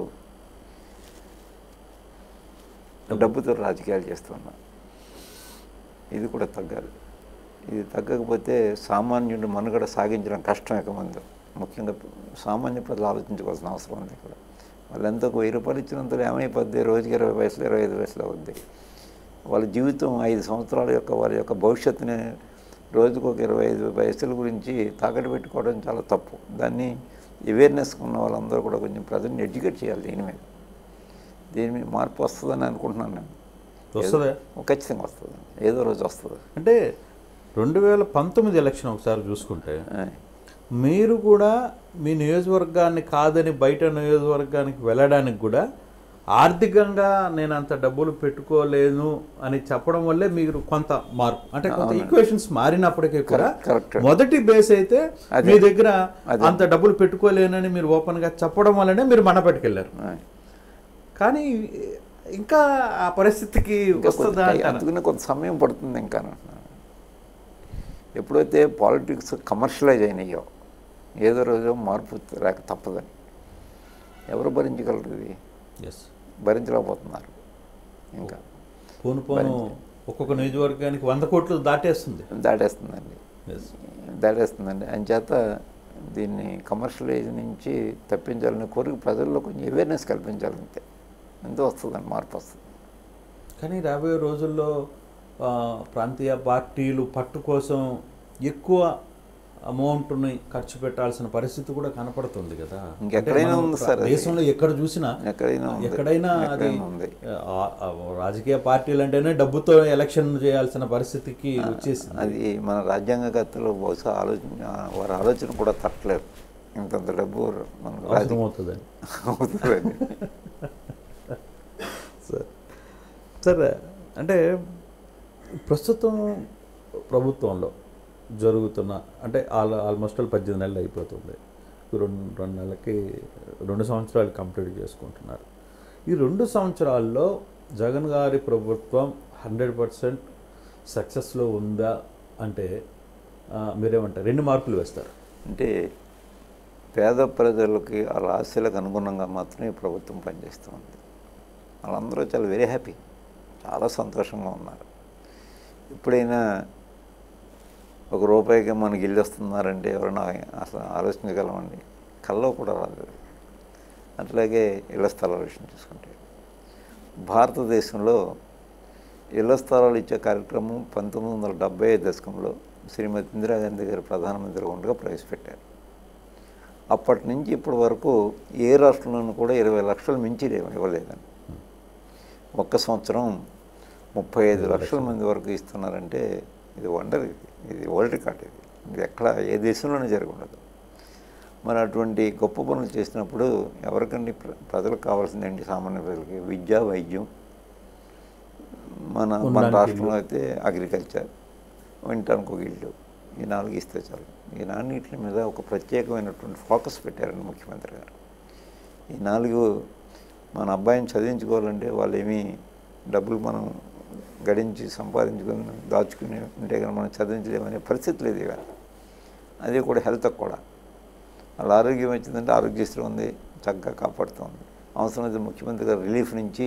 డబ్బుతో రాజకీయాలు చేస్తున్నారు ఇది కూడా తగ్గాలి ఇది తగ్గకపోతే సామాన్యుడి మనుగడ సాగించడం కష్టం ఇక ముందు ముఖ్యంగా సామాన్య ప్రజలు ఆలోచించుకోవాల్సిన అవసరం ఉంది ఇక్కడ వాళ్ళు ఎంత ఒక వెయ్యి రూపాయలు ఇచ్చినంతలో ఏమైపోద్ది రోజుకి ఇరవై పైసలు ఇరవై ఐదు పైసలు అవుద్ది వాళ్ళ జీవితం ఐదు సంవత్సరాల యొక్క వారి యొక్క భవిష్యత్తుని రోజుకు ఒక ఇరవై ఐదు పైసల గురించి తాకట్టు పెట్టుకోవడం చాలా తప్పు దాన్ని అవేర్నెస్ ఉన్న వాళ్ళందరూ కూడా కొంచెం ప్రజల్ని ఎడ్యుకేట్ చేయాలి దీని మీద దీని మీద మార్పు వస్తుందని అనుకుంటున్నాను నేను వస్తుందా? ఏదో- ఖచ్చితంగా వస్తుంది ఏదో రోజు వస్తుంది అంటే రెండు వేల పంతొమ్మిది ఎలక్షన్ ఒకసారి చూసుకుంటే ఆ, మీరు కూడా మీ నియోజకవర్గాన్ని కాదని బయట నియోజకవర్గానికి వెళ్ళడానికి కూడా ఆర్థికంగా నేను అంత డబ్బులు పెట్టుకోలేను అని చెప్పడం వల్లే మీరు కొంత మార్పు అంటే కొంత ఈక్వేషన్స్ మారినప్పటికీ కూడా correct. మొదటి బేస్ అయితే అదే. మీ దగ్గర అదే. అంత డబ్బులు పెట్టుకోలేనని మీరు ఓపెన్ గా చెప్పడం వల్లనే మీరు మనపెట్టుకెళ్ళారు ఆ. కానీ ఇంకా ఆ పరిస్థితికి ఇంకా వస్తుందా కొంత- అంటారా? అందుకనే కొంత సమయం పడుతుంది ఇంకా ఎప్పుడైతే పాలిటిక్స్ కమర్షియలైజ్ అయినాయో ఏదో రోజు మార్పు రాక తప్పదని ఎవరు భరించగలరు ఇది Yes. భరించలేకపోతున్నారు ఇంకా పోను పోను ఒక్కొక్క నియోజకవర్గానికి వంద కోట్లు దాటేస్తుంది దాటేస్తుందండి Yes. దాటేస్తుందండి అంచేత దీన్ని కమర్షియలైజ్ నుంచి తప్పించాలని కోరిక ప్రజల్లో కొంచెం అవేర్నెస్ కల్పించాలంతే ఎంతో వస్తుందండి మార్పు వస్తుంది కానీ రాబోయే రోజుల్లో ఆ, ప్రాంతీయ పార్టీలు పట్టు కోసం ఎక్కువ అమౌంట్ని ఖర్చు పెట్టాల్సిన పరిస్థితి కూడా కనపడుతుంది కదా ఇంకెక్కడైనా అంటే మనం ఉంది సార్ అది. దేశంలో ఎక్కడ చూసినా ఎక్కడైనా ఉంది. ఎక్కడైనా అది ఎక్కడైనా ఉంది. ఆ, ఆ, రాజకీయ పార్టీలు అంటేనే డబ్బుతో ఎలక్షన్ చేయాల్సిన పరిస్థితికి వచ్చేసింది అది మన రాజ్యాంగకర్తలు బహుశా ఆలోచన వారి ఆలోచన కూడా తట్టలేరు ఇంతంత డబ్బు మనకు అవసరం రాజకీయ అవుతుందని అవుతుందని సార్ సార్ అంటే ప్రస్తుతం ప్రభుత్వంలో జరుగుతున్న అంటే ఆల్ ఆల్మోస్ట్ ఆల్ పద్దెనిమిది నెలలు అయిపోతుంది రెండు రెండు నెలలకి రెండు సంవత్సరాలు కంప్లీట్ చేసుకుంటున్నారు ఈ రెండు సంవత్సరాల్లో జగన్ గారి ప్రభుత్వం హండ్రెడ్ పర్సెంట్ సక్సెస్లో ఉందా అంటే ఆ, మీరేమంటారు రెండు మార్కులు వేస్తారు అంటే పేద ప్రజలకి వాళ్ళ ఆశలకు అనుగుణంగా మాత్రమే ఈ ప్రభుత్వం పనిచేస్తుంది వాళ్ళందరూ చాలా వెరీ హ్యాపీ చాలా సంతోషంగా ఉన్నారు ఎప్పుడైనా ఒక రూపాయికి మనకి ఇల్లు వస్తున్నారంటే ఎవరైనా అసలు ఆలోచించగలమండి కల్లో కూడా రాదు అట్లాగే ఇళ్ల స్థలాల విషయం చూసుకుంటే భారతదేశంలో ఇళ్ల స్థలాలు ఇచ్చే కార్యక్రమం పంతొమ్మిది వందల డెబ్బై ఐదు దశకంలో శ్రీమతి ఇందిరాగాంధీ గారు ప్రధానమంత్రి ఉండగా ప్రవేశపెట్టారు అప్పటి నుంచి ఇప్పటి వరకు ఏ రాష్ట్రంలోనూ కూడా ఇరవై లక్షలు మించి లేవు- ఇవ్వలేదని ఒక్క సంవత్సరం ముప్పై ఐదు లక్షల మంది వరకు ఇస్తున్నారంటే ఇది వండర్ ఇది ఇది వరల్డ్ రికార్డ్ ఇది ఇది ఎక్కడ ఏ దేశంలోనే జరగ ఉండదు మరి అటువంటి గొప్ప పనులు చేసినప్పుడు ఎవరికండి ప్ర- ప్రజలకు కావాల్సింది ఏంటి సామాన్య ప్రజలకి విద్య వైద్యం మన మన ఉండడానికి రాష్ట్రంలో అయితే అగ్రికల్చర్ వినటానికి ఒక ఇల్లు ఈ నాలుగు ఇస్తే చాలు ఈ నాలుగిట్ల మీద ఒక ప్రత్యేకమైనటువంటి ఫోకస్ పెట్టారండి ముఖ్యమంత్రి గారు ఈ నాలుగు మన అబ్బాయిని చదివించుకోవాలంటే వాళ్ళు ఏమీ డబ్బులు మనం గడించి సంపాదించుకుని దాచుకుని ఉంటే కానీ మనం చదివించలేమనే పరిస్థితి లేదు ఇక అది కూడా హెల్త్ కూడా వాళ్ళ ఆరోగ్యం వచ్చిందంటే ఆరోగ్యశ్రీ ఉంది చక్కగా కాపాడుతుంది అవసరమైతే ముఖ్యమంత్రి గారు రిలీఫ్ నుంచి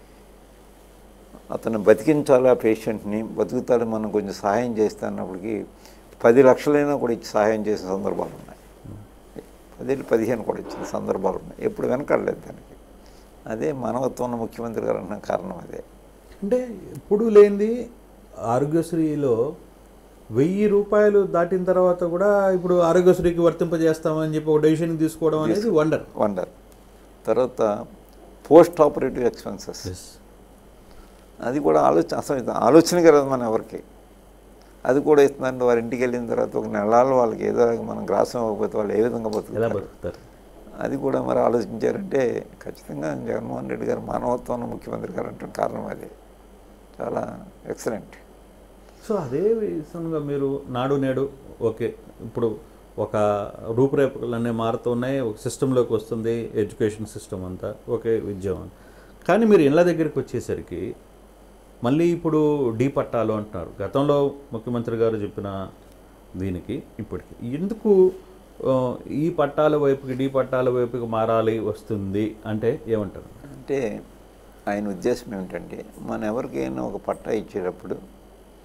అతను బతికించాలి ఆ పేషెంట్ని బతుకుతాడు మనం కొంచెం సహాయం చేస్తే అన్నప్పటికీ పది లక్షలైనా కూడా ఇచ్చి సహాయం చేసిన సందర్భాలు ఉన్నాయి పది పదిహేను కూడా ఇచ్చిన సందర్భాలు ఉన్నాయి ఎప్పుడు వెనకాడలేదు దానికి అదే మానవత్వం ఉన్న ముఖ్యమంత్రి గారు అన్న కారణం అదే అంటే ఇప్పుడు లేనిది ఆరోగ్యశ్రీలో వెయ్యి రూపాయలు దాటిన తర్వాత కూడా ఇప్పుడు ఆరోగ్యశ్రీకి వర్తింపజేస్తామని చెప్పి ఒక డెసిషన్ తీసుకోవడం అనేది వండర్ వండర్ తర్వాత పోస్ట్ ఆపరేటివ్ ఎక్స్పెన్సెస్ అది కూడా ఆలోచన అసలు ఇది ఆలోచనగా రాదు మన ఎవరికి అది కూడా ఇస్తుందంటే వారి ఇంటికి వెళ్ళిన తర్వాత ఒక నెలలు వాళ్ళకి ఏదో మనం గ్రాసం అవ్వకపోతే వాళ్ళు ఏ విధంగా ఎలా బతుకుతారు బతుకుతారు అది కూడా మరి ఆలోచించారంటే ఖచ్చితంగా జగన్మోహన్ రెడ్డి గారు మానవత్వం ఉన్న ముఖ్యమంత్రి గారు అంటే కారణం అదే చాలా ఎక్సలెంట్ సో అదే విధంగా మీరు నాడు నేడు ఓకే ఇప్పుడు ఒక రూపురేఖలన్నీ మారుతున్నాయి ఒక సిస్టంలోకి వస్తుంది ఎడ్యుకేషన్ సిస్టమ్ అంతా ఓకే విద్య అంతా. కానీ మీరు ఇళ్ళ దగ్గరికి వచ్చేసరికి మళ్ళీ ఇప్పుడు డీ పట్టాలు అంటున్నారు గతంలో ముఖ్యమంత్రి గారు చెప్పిన దీనికి ఇప్పటికి ఎందుకు ఆ, ఈ పట్టాల వైపుకి డీ పట్టాల వైపుకి మారాలి వస్తుంది అంటే ఏమంటారు అంటే ఆయన ఉద్దేశం ఏమిటంటే మన ఎవరికైనా ఒక పట్టా ఇచ్చేటప్పుడు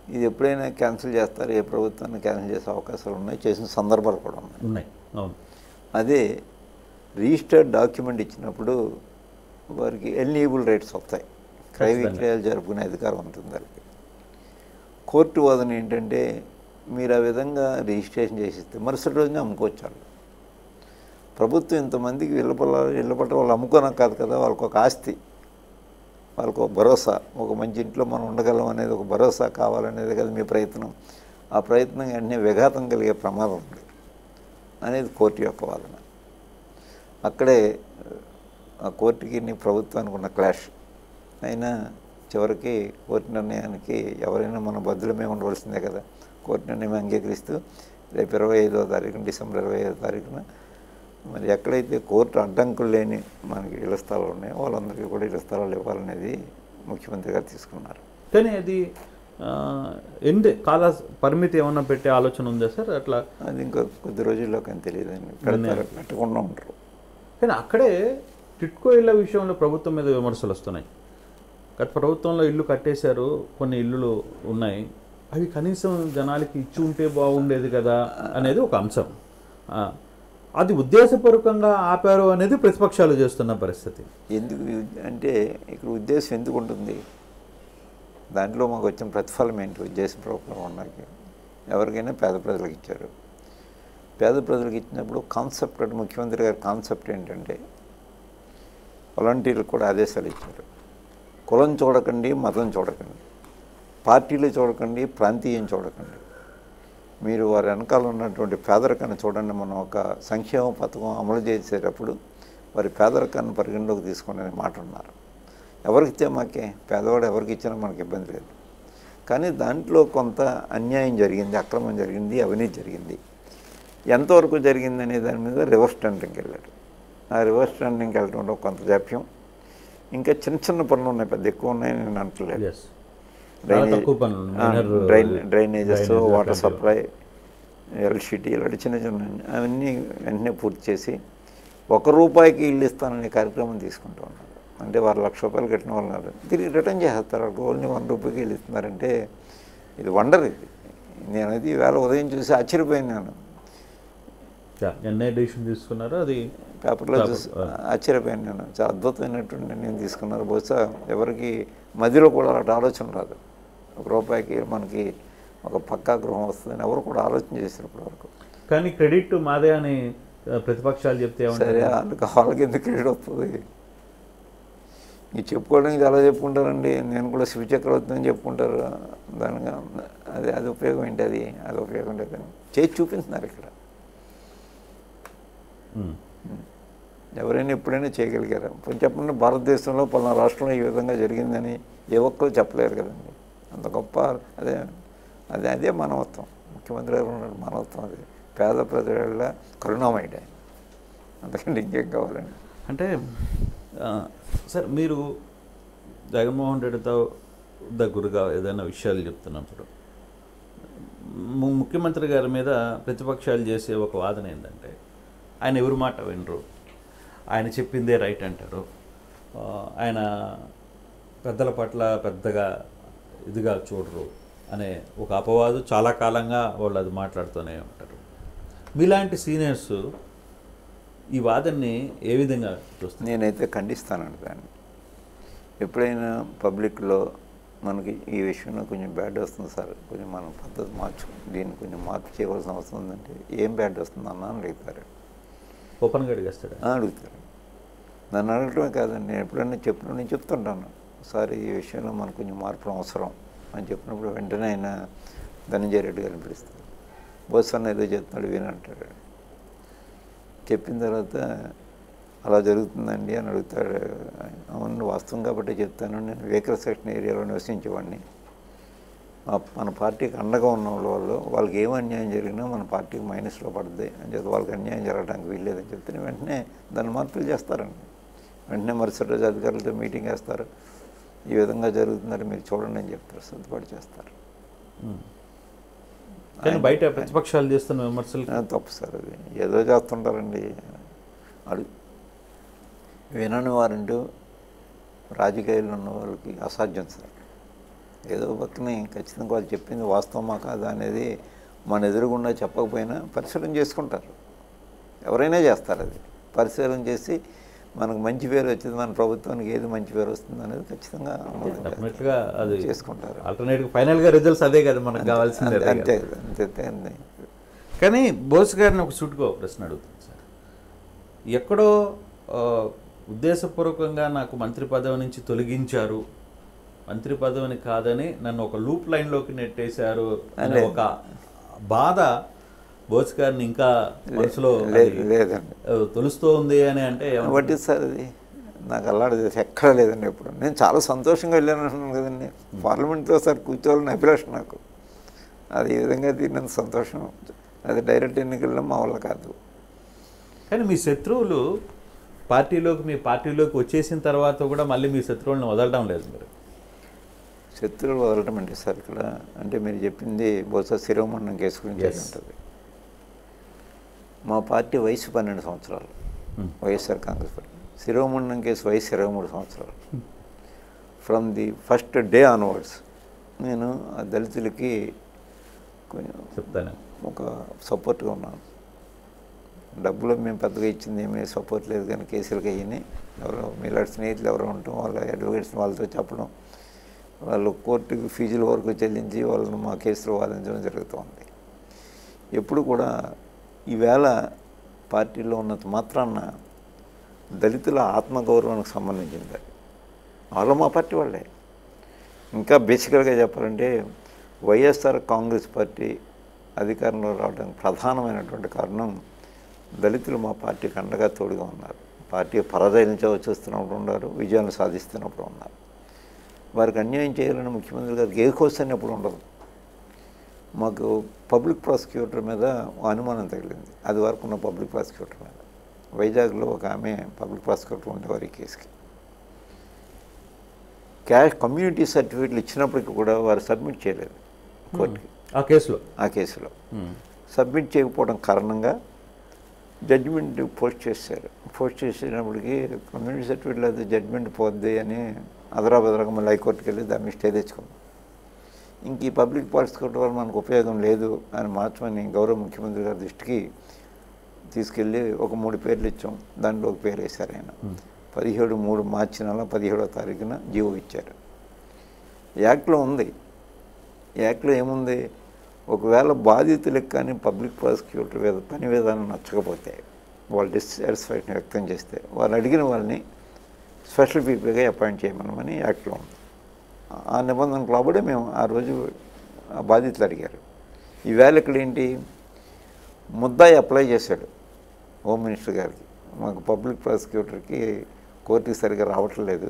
ఇది ఎప్పుడైనా క్యాన్సిల్ చేస్తారు ఏ ప్రభుత్వాన్ని క్యాన్సిల్ చేసే అవకాశాలు ఉన్నాయి చేసిన సందర్భాలు కూడా ఉన్నాయి ఉన్నాయి అవును అదే రిజిస్టర్డ్ డాక్యుమెంట్ ఇచ్చినప్పుడు వారికి ఎలిజిబుల్ రేట్స్ వస్తాయి క్రయ ఖచ్చితంగా. విక్రయాలు జరుపుకునే అధికారం ఉంటుంది వారికి కోర్టు వాదన ఏంటంటే మీరు ఆ విధంగా రిజిస్ట్రేషన్ చేసిస్తే మరుసటి రోజునే అమ్ముకోవచ్చు వాళ్ళు ప్రభుత్వం ఇంతమందికి ఇళ్ళపల్ల ఇళ్ళపట్ట వాళ్ళు అమ్ముకోనක් కాదు కదా వాళ్ళకు ఒక ఆస్తి వాళ్ళకు ఒక భరోసా ఒక మంచి ఇంట్లో మనం ఉండగలం అనేది ఒక భరోసా కావాలనేది కదా మీ ప్రయత్నం ఆ ప్రయత్నం వెంటనే విఘాతం కలిగే ప్రమాదం ఉంది అనేది కోర్టు యొక్క వాదన అక్కడే ఆ కోర్టుకి నీ ప్రభుత్వానికి ఉన్న క్లాష్ అయినా చివరికి కోర్టు నిర్ణయానికి ఎవరైనా మన బద్దులమే ఉండవలసిందే కదా కోర్టు నిర్ణయం అంగీకరిస్తూ రేపు ఇరవై ఐదో తారీఖున డిసెంబర్ ఇరవై ఐదో తారీఖున మరి ఎక్కడైతే కోర్టు అడ్డంకులు లేని మనకి ఇళ్ల స్థలాలు ఉన్నాయో వాళ్ళందరికీ కూడా ఇళ్ల స్థలాలు ఇవ్వాలనేది ముఖ్యమంత్రి గారు తీసుకున్నారు కానీ అది ఆ, ఎండ్ కాల పరిమితి ఏమన్నా పెట్టే ఆలోచన ఉందా సార్ అట్లా అది ఇంకా కొద్ది రోజుల్లో కానీ తెలియదండి పెడతారు పెట్టకుండా ఉంటారు కానీ అక్కడే టిట్కో ఇళ్ళ విషయంలో ప్రభుత్వం మీద విమర్శలు వస్తున్నాయి గత ప్రభుత్వంలో ఇల్లు కట్టేశారు కొన్ని ఇల్లులు ఉన్నాయి అవి కనీసం జనాలకి ఇచ్చి ఉంటే బాగుండేది కదా అనేది ఒక అంశం ఆ, అది ఉద్దేశపూర్వకంగా ఆపారు అనేది ప్రతిపక్షాలు చేస్తున్న పరిస్థితి ఎందుకు ఇది- అంటే ఇక్కడ ఉద్దేశం ఎందుకు ఉంటుంది దాంట్లో మాకు వచ్చిన ప్రతిఫలం ఏంటి ఉద్దేశపూర్వకంగా ఉండడానికి ఎవరికైనా పేద ప్రజలకు ఇచ్చారు పేద ప్రజలకు ఇచ్చినప్పుడు కాన్సెప్ట్ అంటే ముఖ్యమంత్రి గారి కాన్సెప్ట్ ఏంటంటే వాలంటీర్లకు కూడా ఆదేశాలు ఇచ్చారు కులం చూడకండి మతం చూడకండి పార్టీలు చూడకండి ప్రాంతీయం చూడకండి మీరు వారి వెనకాల ఉన్నటువంటి పేదరికాన్ని చూడండి మనం ఒక సంక్షేమ పథకం అమలు చేసేటప్పుడు వారి పేదరికాన్ని పరిగణలోకి తీసుకునే మాట ఉన్నారు ఎవరికి ఇచ్చే మాకే పేదవాడు ఎవరికి ఇచ్చినా మనకి ఇబ్బంది లేదు కానీ దాంట్లో కొంత అన్యాయం జరిగింది అక్రమం జరిగింది అవినీతి జరిగింది ఎంతవరకు జరిగింది అనే దాని మీద రివర్స్ టెండరింగ్కి వెళ్ళారు ఆ రివర్స్ టెండరింగ్కి వెళ్ళడంలో కొంత జాప్యం ఇంకా చిన్న చిన్న పనులు ఉన్నాయి పెద్ద ఎక్కువ ఉన్నాయి నేను అంటలేదు ఎస్ చాలా తక్కువ పనులు minor, drain drainages drainage water అట్లాంటివి. సప్లై ఎలక్ట్రిసిటీ ఇలాంటి చిన్న చిన్న అవన్నీ వెంటనే పూర్తి చేసి ఒక రూపాయికి ఇల్లు ఇస్తాననే కార్యక్రమం తీసుకుంటూ ఉన్నారు అంటే వారు లక్ష రూపాయలు కట్టిన వాళ్ళు ఉన్నారు. తిరిగి రిటర్న్ చేస్తారు ఓన్లీ వన్ రూపాయికి ఇల్లు ఇస్తున్నారంటే ఇది వండర్ ఇది నేను అది వేళ ఉదయం చూసి ఆశ్చర్యపోయాను నేను ఎన్ఐ డిసిషన్ తీసుకున్నారు అది పేపర్లో పేపర్, చూసి ఆ. ఆశ్చర్యపోయాను నేను చాలా అద్భుతమైనటువంటి నిర్ణయం తీసుకున్నారు బహుశా ఎవరికి మధ్యలో కూడా అలాంటి ఆలోచన రాదు ఒక రూపాయికి మనకి ఒక పక్కా గృహం వస్తుందని ఎవరు కూడా ఆలోచన చేశారు ఇప్పటివరకు కానీ క్రెడిట్ మాదే అని ఆ, ప్రతిపక్షాలు చెప్తే ఏమంటారు సరే వాళ్ళకి వాళ్ళకి ఎందుకు క్రెడిట్ వస్తుంది ఇది చెప్పుకోవడానికి చాలా చెప్పుకుంటారండి నేను కూడా శివ చక్రవర్తి అని చెప్పుకుంటారు దానిగా అది అది ఉపయోగం ఏంటి అది అది ఉపయోగం లేదని చేసి చూపిస్తున్నారు ఇక్కడ ఉమ్. ఎవరైనా ఎప్పుడైనా చేయగలిగారా ఇప్పుడు చెప్పండి భారతదేశంలో పలానా రాష్ట్రంలో ఈ విధంగా జరిగిందని ఏ ఒక్కరు చెప్పలేరు కదండి అంత గొప్ప అదే అదే అదే మానవత్వం ముఖ్యమంత్రి గారు ఉన్నాడు మానవత్వం అది పేద ప్రజల కరుణామయుడు ఆయన అంతకంటే ఇంకేం కావాలండి అంటే ఆ, సార్ మీరు జగన్మోహన్ రెడ్డితో దగ్గరగా ఏదైనా విషయాలు చెప్తున్నప్పుడు ము- ముఖ్యమంత్రి గారి మీద ప్రతిపక్షాలు చేసే ఒక వాదన ఏంటంటే ఆయన ఎవరి మాట వినరు ఆయన చెప్పిందే రైట్ అంటారు ఆ, ఆయన పెద్దల పట్ల పెద్దగా ఇదిగా చూడరు అనే ఒక అపవాదు చాలా కాలంగా వాళ్ళు అది మాట్లాడుతూనే ఉంటారు మీలాంటి సీనియర్స్ ఈ వాదనని ఏ విధంగా చూస్తారు నేనైతే ఖండిస్తానండి దాన్ని ఎప్పుడైనా పబ్లిక్లో మనకి ఈ విషయంలో కొంచెం బ్యాడ్ వస్తుంది సార్ కొంచెం మనం పద్ధతి మార్చు దీన్ని కొంచెం మార్పు చేయవలసిన అవసరం ఉందంటే ఏం బ్యాడ్ వస్తుంది అన్న అని అడుగుతారు ఓపెన్గా అడిగేస్తాడు ఆ, అడుగుతారు నన్ను అడగటమే కాదండి నేను ఎప్పుడైనా చెప్పిన నేను చెప్తుంటాను సార్ ఈ విషయంలో మనకు కొంచెం మార్పు అవసరం అని చెప్పినప్పుడు వెంటనే ఆయన ధనంజయ రెడ్డి గారిని పిలుస్తారు బోస్ అన్న ఏదో చెప్తున్నాడు వినంటాడు చెప్పిన తర్వాత అలా జరుగుతుందండి అని అడుగుతాడు ఆయన. అవును వాస్తవం కాబట్టి చెప్తాను నేను వేకర్ సెక్షన్ ఏరియాలో నివసించేవాడిని మా మన పార్టీకి అండగా ఉన్న వాళ్ళు వాళ్ళకి ఏం అన్యాయం జరిగినా మన పార్టీకి మైనస్లో పడుతుంది అని చెప్పి వాళ్ళకి అన్యాయం జరగడానికి వీల్లేదని చెప్తే వెంటనే దాన్ని మార్పులు చేస్తారండి వెంటనే మరుసటి రోజు అధికారులతో మీటింగ్ వేస్తారు ఈ విధంగా జరుగుతుందని మీరు చూడండి అని చెప్తారు సర్దుబాటు చేస్తారు ఉమ్. కానీ బయట ప్రతిపక్షాలు చేస్తున్న విమర్శలు ఆ, తప్పు సార్ అది ఏదో చేస్తుంటారండి అడుగు వినని వారంటూ రాజకీయాల్లో ఉన్న వాళ్ళకి అసాధ్యం సార్ ఏదో పక్కనే ఖచ్చితంగా వాళ్ళు చెప్పింది వాస్తవమా కాదా అనేది మన ఎదురుగుండా చెప్పకపోయినా పరిశీలన చేసుకుంటారు ఎవరైనా చేస్తారు అది పరిశీలన చేసి మనకు మంచి పేరు వచ్చింది మన ప్రభుత్వానికి ఏది మంచి పేరు వస్తుంది అనేది ఖచ్చితంగా ఆమోదం చేస్తారు. డెఫినెట్గా అది చేసుకుంటారు ఆల్టర్నేటివ్ ఫైనల్గా రిజల్ట్స్ అదే కదా మనకు కావాల్సింది అంతే అదే అంతే కదా. అంతే అంతే కానీ బోస్ గారిని ఒక సూటుగా ఒక ప్రశ్న అడుగుతుంది సార్ ఎక్కడో ఆ, ఉద్దేశపూర్వకంగా నాకు మంత్రి పదవి నుంచి తొలగించారు మంత్రి పదవిని కాదని నన్ను ఒక లూప్ లైన్లోకి నెట్టేశారు అనే లేదు. ఒక బాధ బోస్ గారిని ఇంకా మనసులో లేదు అది, లేదండి ఆ, తొలుస్తూ ఉంది అని అంటే ఏమంటారు? వడ్డీ సార్ అది నాకు అల్లాడి చేసి ఎక్కడ లేదండి ఎప్పుడు నేను చాలా సంతోషంగా వెళ్ళాను అంటున్నాను కదండి పార్లమెంట్లో సార్ కూర్చోవాలని అభిలాష నాకు అది ఈ విధంగా తిన్నంత సంతోషం అది డైరెక్ట్ ఎన్నికల్లో మా వల్ల కాదు కానీ మీ శత్రువులు పార్టీలోకి మీ పార్టీలోకి వచ్చేసిన తర్వాత కూడా మళ్ళీ మీ శత్రువులను వదలడం లేదు మీరు శత్రువులు వదలటం అంటే సార్ ఇక్కడ అంటే మీరు చెప్పింది బహుశా శిరోమండం కేసు గురించి Yes. ఉంటుంది మా పార్టీ వయసు పన్నెండు సంవత్సరాలు Hmm. వైఎస్ఆర్ కాంగ్రెస్ పార్టీ శిరోమండం కేసు వయసు ఇరవై మూడు సంవత్సరాలు from the first day onwards నేను ఆ దళితులకి కొంచెం చెప్తాను ఒక సపోర్ట్గా ఉన్నాను డబ్బులు మేము పెద్దగా ఇచ్చింది ఏమీ సపోర్ట్ లేదు కానీ కేసులకి అయ్యి ఎవరో మీలాంటి స్నేహితులు ఎవరో ఉండటం వాళ్ళ అడ్వకేట్స్ వాళ్ళతో చెప్పడం వాళ్ళు కోర్టుకి ఫీజుల వరకు చెల్లించి వాళ్ళని మా కేసులో వాదించడం జరుగుతోంది ఎప్పుడు కూడా ఈవేళ పార్టీలో ఉన్నంత మాత్రాన దళితుల ఆత్మగౌరవానికి సంబంధించింది వాళ్ళు మా పార్టీ వాళ్ళే ఇంకా బేసికల్గా చెప్పాలంటే వైఎస్ఆర్ కాంగ్రెస్ పార్టీ అధికారంలో రావడానికి ప్రధానమైనటువంటి కారణం దళితులు మా పార్టీకి అండగా తోడుగా ఉన్నారు పార్టీ పరాజయించ వచ్చేస్తున్నప్పుడు ఉన్నారు విజయాలు సాధిస్తున్నప్పుడు ఉన్నారు వారికి అన్యాయం చేయాలని ముఖ్యమంత్రి గారికి ఏ క్వశ్చన్ ఎప్పుడు ఉండదు మాకు పబ్లిక్ ప్రాసిక్యూటర్ మీద ఓ అనుమానం తగిలింది అది వరకు ఉన్న పబ్లిక్ ప్రాసిక్యూటర్ మీద వైజాగ్లో ఒక ఆమె పబ్లిక్ ప్రాసిక్యూటర్ ఉండేవారు ఈ కేసుకి క్యాష్ కమ్యూనిటీ సర్టిఫికేట్లు ఇచ్చినప్పటికీ కూడా వారు సబ్మిట్ చేయలేదు కోర్టుకి ఆ కేసులో ఆ కేసులో సబ్మిట్ చేయకపోవడం కారణంగా జడ్జిమెంట్ పోస్ట్ చేశారు పోస్ట్ చేసినప్పటికీ కమ్యూనిటీ సర్టిఫికేట్ అయితే జడ్జిమెంట్ పోద్ది అని అదరాబదరాగా మళ్ళీ హైకోర్టుకి వెళ్ళి దాన్ని స్టే తెచ్చుకున్నాం ఇంక ఈ పబ్లిక్ ప్రాసిక్యూటర్ వల్ల మనకు ఉపయోగం లేదు అని మార్చమని గౌరవ ముఖ్యమంత్రి గారి దృష్టికి తీసుకెళ్ళి ఒక మూడు పేర్లు ఇచ్చాం దాంట్లో ఒక పేరు వేశారు ఆయన పదిహేడు మూడు మార్చి నెల పదిహేడవ తారీఖున జీవో ఇచ్చారు యాక్ట్లో ఉంది యాక్ట్లో ఏముంది ఒకవేళ బాధితులకు కానీ పబ్లిక్ ప్రాసిక్యూటర్ మీద పని విధానం నచ్చకపోతే వాళ్ళు డిస్సాటిస్ఫాక్షన్ వ్యక్తం చేస్తే వాళ్ళు అడిగిన వాళ్ళని స్పెషల్ పీపుల్గా అపాయింట్ చేయమనమని యాక్ట్లో ఉంది ఆ నిబంధనకు లోబడే మేము ఆ రోజు ఆ బాధితులు అడిగారు ఈవేళ ఇక్కడ ఏంటి ముద్దాయి అప్లై చేశాడు హోమ్ మినిస్టర్ గారికి మాకు పబ్లిక్ ప్రాసిక్యూటర్కి కోర్టుకి సరిగ్గా రావట్లేదు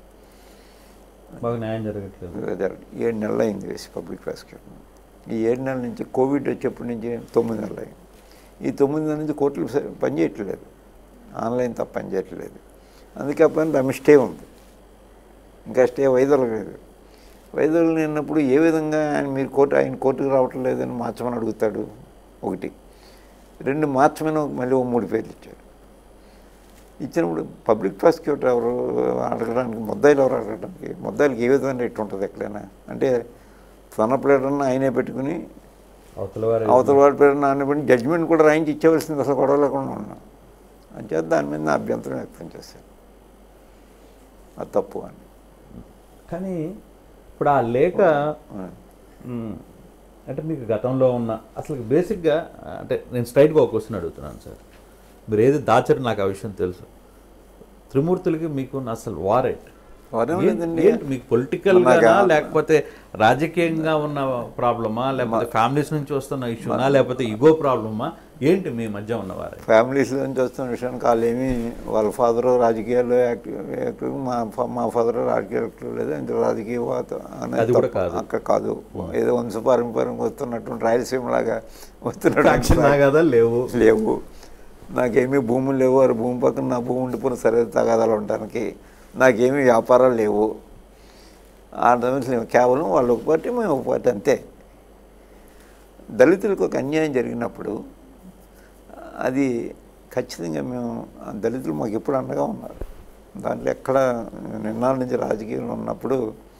బాగా న్యాయం జరగట్లేదు జరగ- ఏడు నెలలు అయింది వేసి పబ్లిక్ ప్రాసిక్యూటర్ ఈ ఏడు నెలల నుంచి కోవిడ్ వచ్చేప్పటి నుంచి తొమ్మిది నెలలు అయింది ఈ తొమ్మిది నెలల నుంచి కోర్టులు సరి- పనిచేయట్లేదు ఆన్లైన్ తప్ప పనిచేయట్లేదు అందుకే అప్పుడు దాని స్టే ఉంది ఇంకా స్టే వైదొలగలేదు వైదొలగని అన్నప్పుడు ఏ విధంగా ఆయన మీరు కోర్టు ఆయన కోర్టుకు రావటం లేదని మార్చమని అడుగుతాడు ఒకటి రెండు మార్చమని మళ్ళీ ఓ మూడు పేర్లు ఇచ్చారు ఇచ్చినప్పుడు పబ్లిక్ ప్రాసిక్యూటర్ ఎవరు అడగడానికి ముద్దాయిలు ఎవరు అడగడానికి ముద్దాయిలకి ఏ విధమైన రేట్ ఉంటుంది ఎక్కడైనా అంటే తన ప్లేటర్ని ఆయనే పెట్టుకుని అవతల వారి అవతల వాడి పేరు నాన్న పెట్టి జడ్జిమెంట్ కూడా రాయించి ఇచ్చేవలసింది అసలు గొడవ లేకుండా ఉన్నాం అంచేత దాని మీద నా అభ్యంతరం వ్యక్తం చేశాను అది తప్పు అని కానీ ఇప్పుడు ఆ లేఖ ఆ. మ్, అంటే మీకు గతంలో ఉన్న అసలు బేసిక్గా అంటే నేను స్ట్రైట్గా ఒక క్వశ్చన్ అడుగుతున్నాను సార్ మీరు ఏది దాచరు నాకు ఆ విషయం తెలుసు త్రిమూర్తులకి మీకు అసలు వారెంట్ వారేం లేదండి. ఏంటి మీకు పొలిటికల్ నాకు- లేకపోతే రాజకీయంగా ఉన్న ప్రాబ్లమా లేకపోతే ఫ్యామిలీస్ నుంచి వస్తున్న ఇష్యూనా లేకపోతే ఇగో ప్రాబ్లమా ఏంటి మీ మధ్య ఉన్న వారెంట్ ఫ్యామిలీస్లో నుంచి వస్తున్న విషయానికి వాళ్ళు ఏమి వాళ్ళ ఫాదరు రాజకీయాల్లో యాక్టివ్ యాక్టివ్ మా ఫా- మా ఫాదర్ రాజకీయ యాక్టివ్ లేదు ఇంత రాజకీయ వాత- అనేది అది కూడా తప్పు. కాదు. అక్కడ కాదు ఏదో వంశపారంపర్యంగా వస్తున్నటువంటి రాయలసీమ లాగా ఫ్యాక్షన్ వస్తున్నటువంటి కదా లేవు లేవు నాకేమీ భూములు లేవు వారి భూమి పక్కన నా భూమి ఉండిపోయిన సరే తగాదాలు ఉండడానికి నాకేమీ వ్యాపారాలు లేవు ఆ సమస్యలు లేవు కేవలం వాళ్ళు ఒక పార్టీ మేము ఒక పార్టీ అంతే దళితులకు ఒక అన్యాయం జరిగినప్పుడు అది ఖచ్చితంగా మేము ఆ దళితులు మాకు ఎప్పుడు అండగా ఉన్నారు దాంట్లో ఎక్కడ నిన్నాళ్ళ నుంచి రాజకీయంలో ఉన్నప్పుడు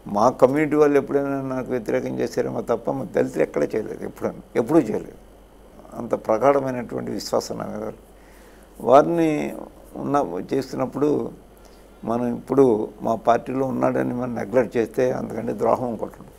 మా కమ్యూనిటీ వాళ్ళు ఎప్పుడైనా నాకు వ్యతిరేకం చేశారేమో తప్ప మా దళితులు ఎక్కడా చేయలేదు ఎప్పుడన్నా ఎప్పుడూ చేయలేదు అంత ప్రగాఢమైనటువంటి విశ్వాసం నా మీద వారిని ఉన్న చేస్తున్నప్పుడు మనం ఇప్పుడు మా పార్టీలో ఉన్నాడని మనం నెగ్లెక్ట్ చేస్తే అందుకంటే ద్రోహం ఇంకోటి ఉండదు.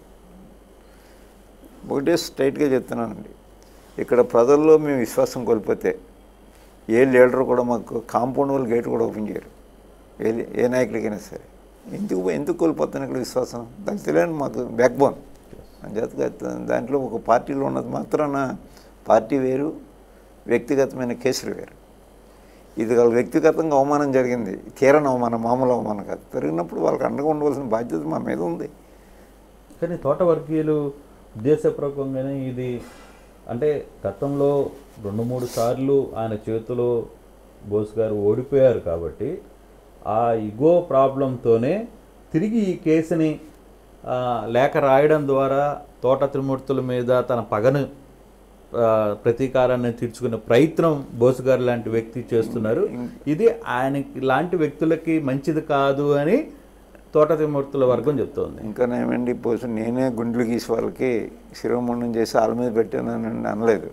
ఒకటే స్ట్రైట్గా చెప్తున్నానండి ఇక్కడ ప్రజల్లో మేము విశ్వాసం కోల్పోతే ఏ లీడర్ కూడా మాకు కాంపౌండ్ వాళ్ళ గేట్ కూడా ఓపెన్ చేయరు ఏ ఏ నాయకుడికైనా సరే ఎందుకు ఎందుకు కోల్పోతాను ఇక్కడ విశ్వాసం దళితులేని మాకు బ్యాక్ బోన్ అంచేతగా దాంట్లో ఒక పార్టీలో ఉన్నది మాత్రాన పార్టీ వేరు వ్యక్తిగతమైన కేసులు వేరు ఇది వాళ్ళ వ్యక్తిగతంగా అవమానం జరిగింది తీరని అవమానం మామూలు అవమానం కాదు జరిగినప్పుడు వాళ్ళకి అండగా ఉండవలసిన బాధ్యత మా మీద ఉంది కానీ తోట వర్గీయులు ఉద్దేశపూర్వకంగానే ఇది అంటే గతంలో రెండు మూడు సార్లు ఆయన చేతిలో బోస్ గారు ఓడిపోయారు కాబట్టి ఆ ఇగో ప్రాబ్లంతోనే తిరిగి ఈ కేసుని ఆ, లేఖ రాయడం ద్వారా తోట త్రిమూర్తుల మీద తన పగను ఆ, ప్రతీకారాన్ని తీర్చుకునే ప్రయత్నం బోస్ గారు లాంటి వ్యక్తి చేస్తున్నారు ఇది ఆయనకి లాంటి వ్యక్తులకి మంచిది కాదు అని తోట త్రిమూర్తుల వర్గం చెప్తోంది ఇంకా ఏమండి పోసి నేనే గుండెలు గీసి వాళ్ళకి శిరోముండం చేసి వాళ్ళ మీద పెట్టానని అనలేదు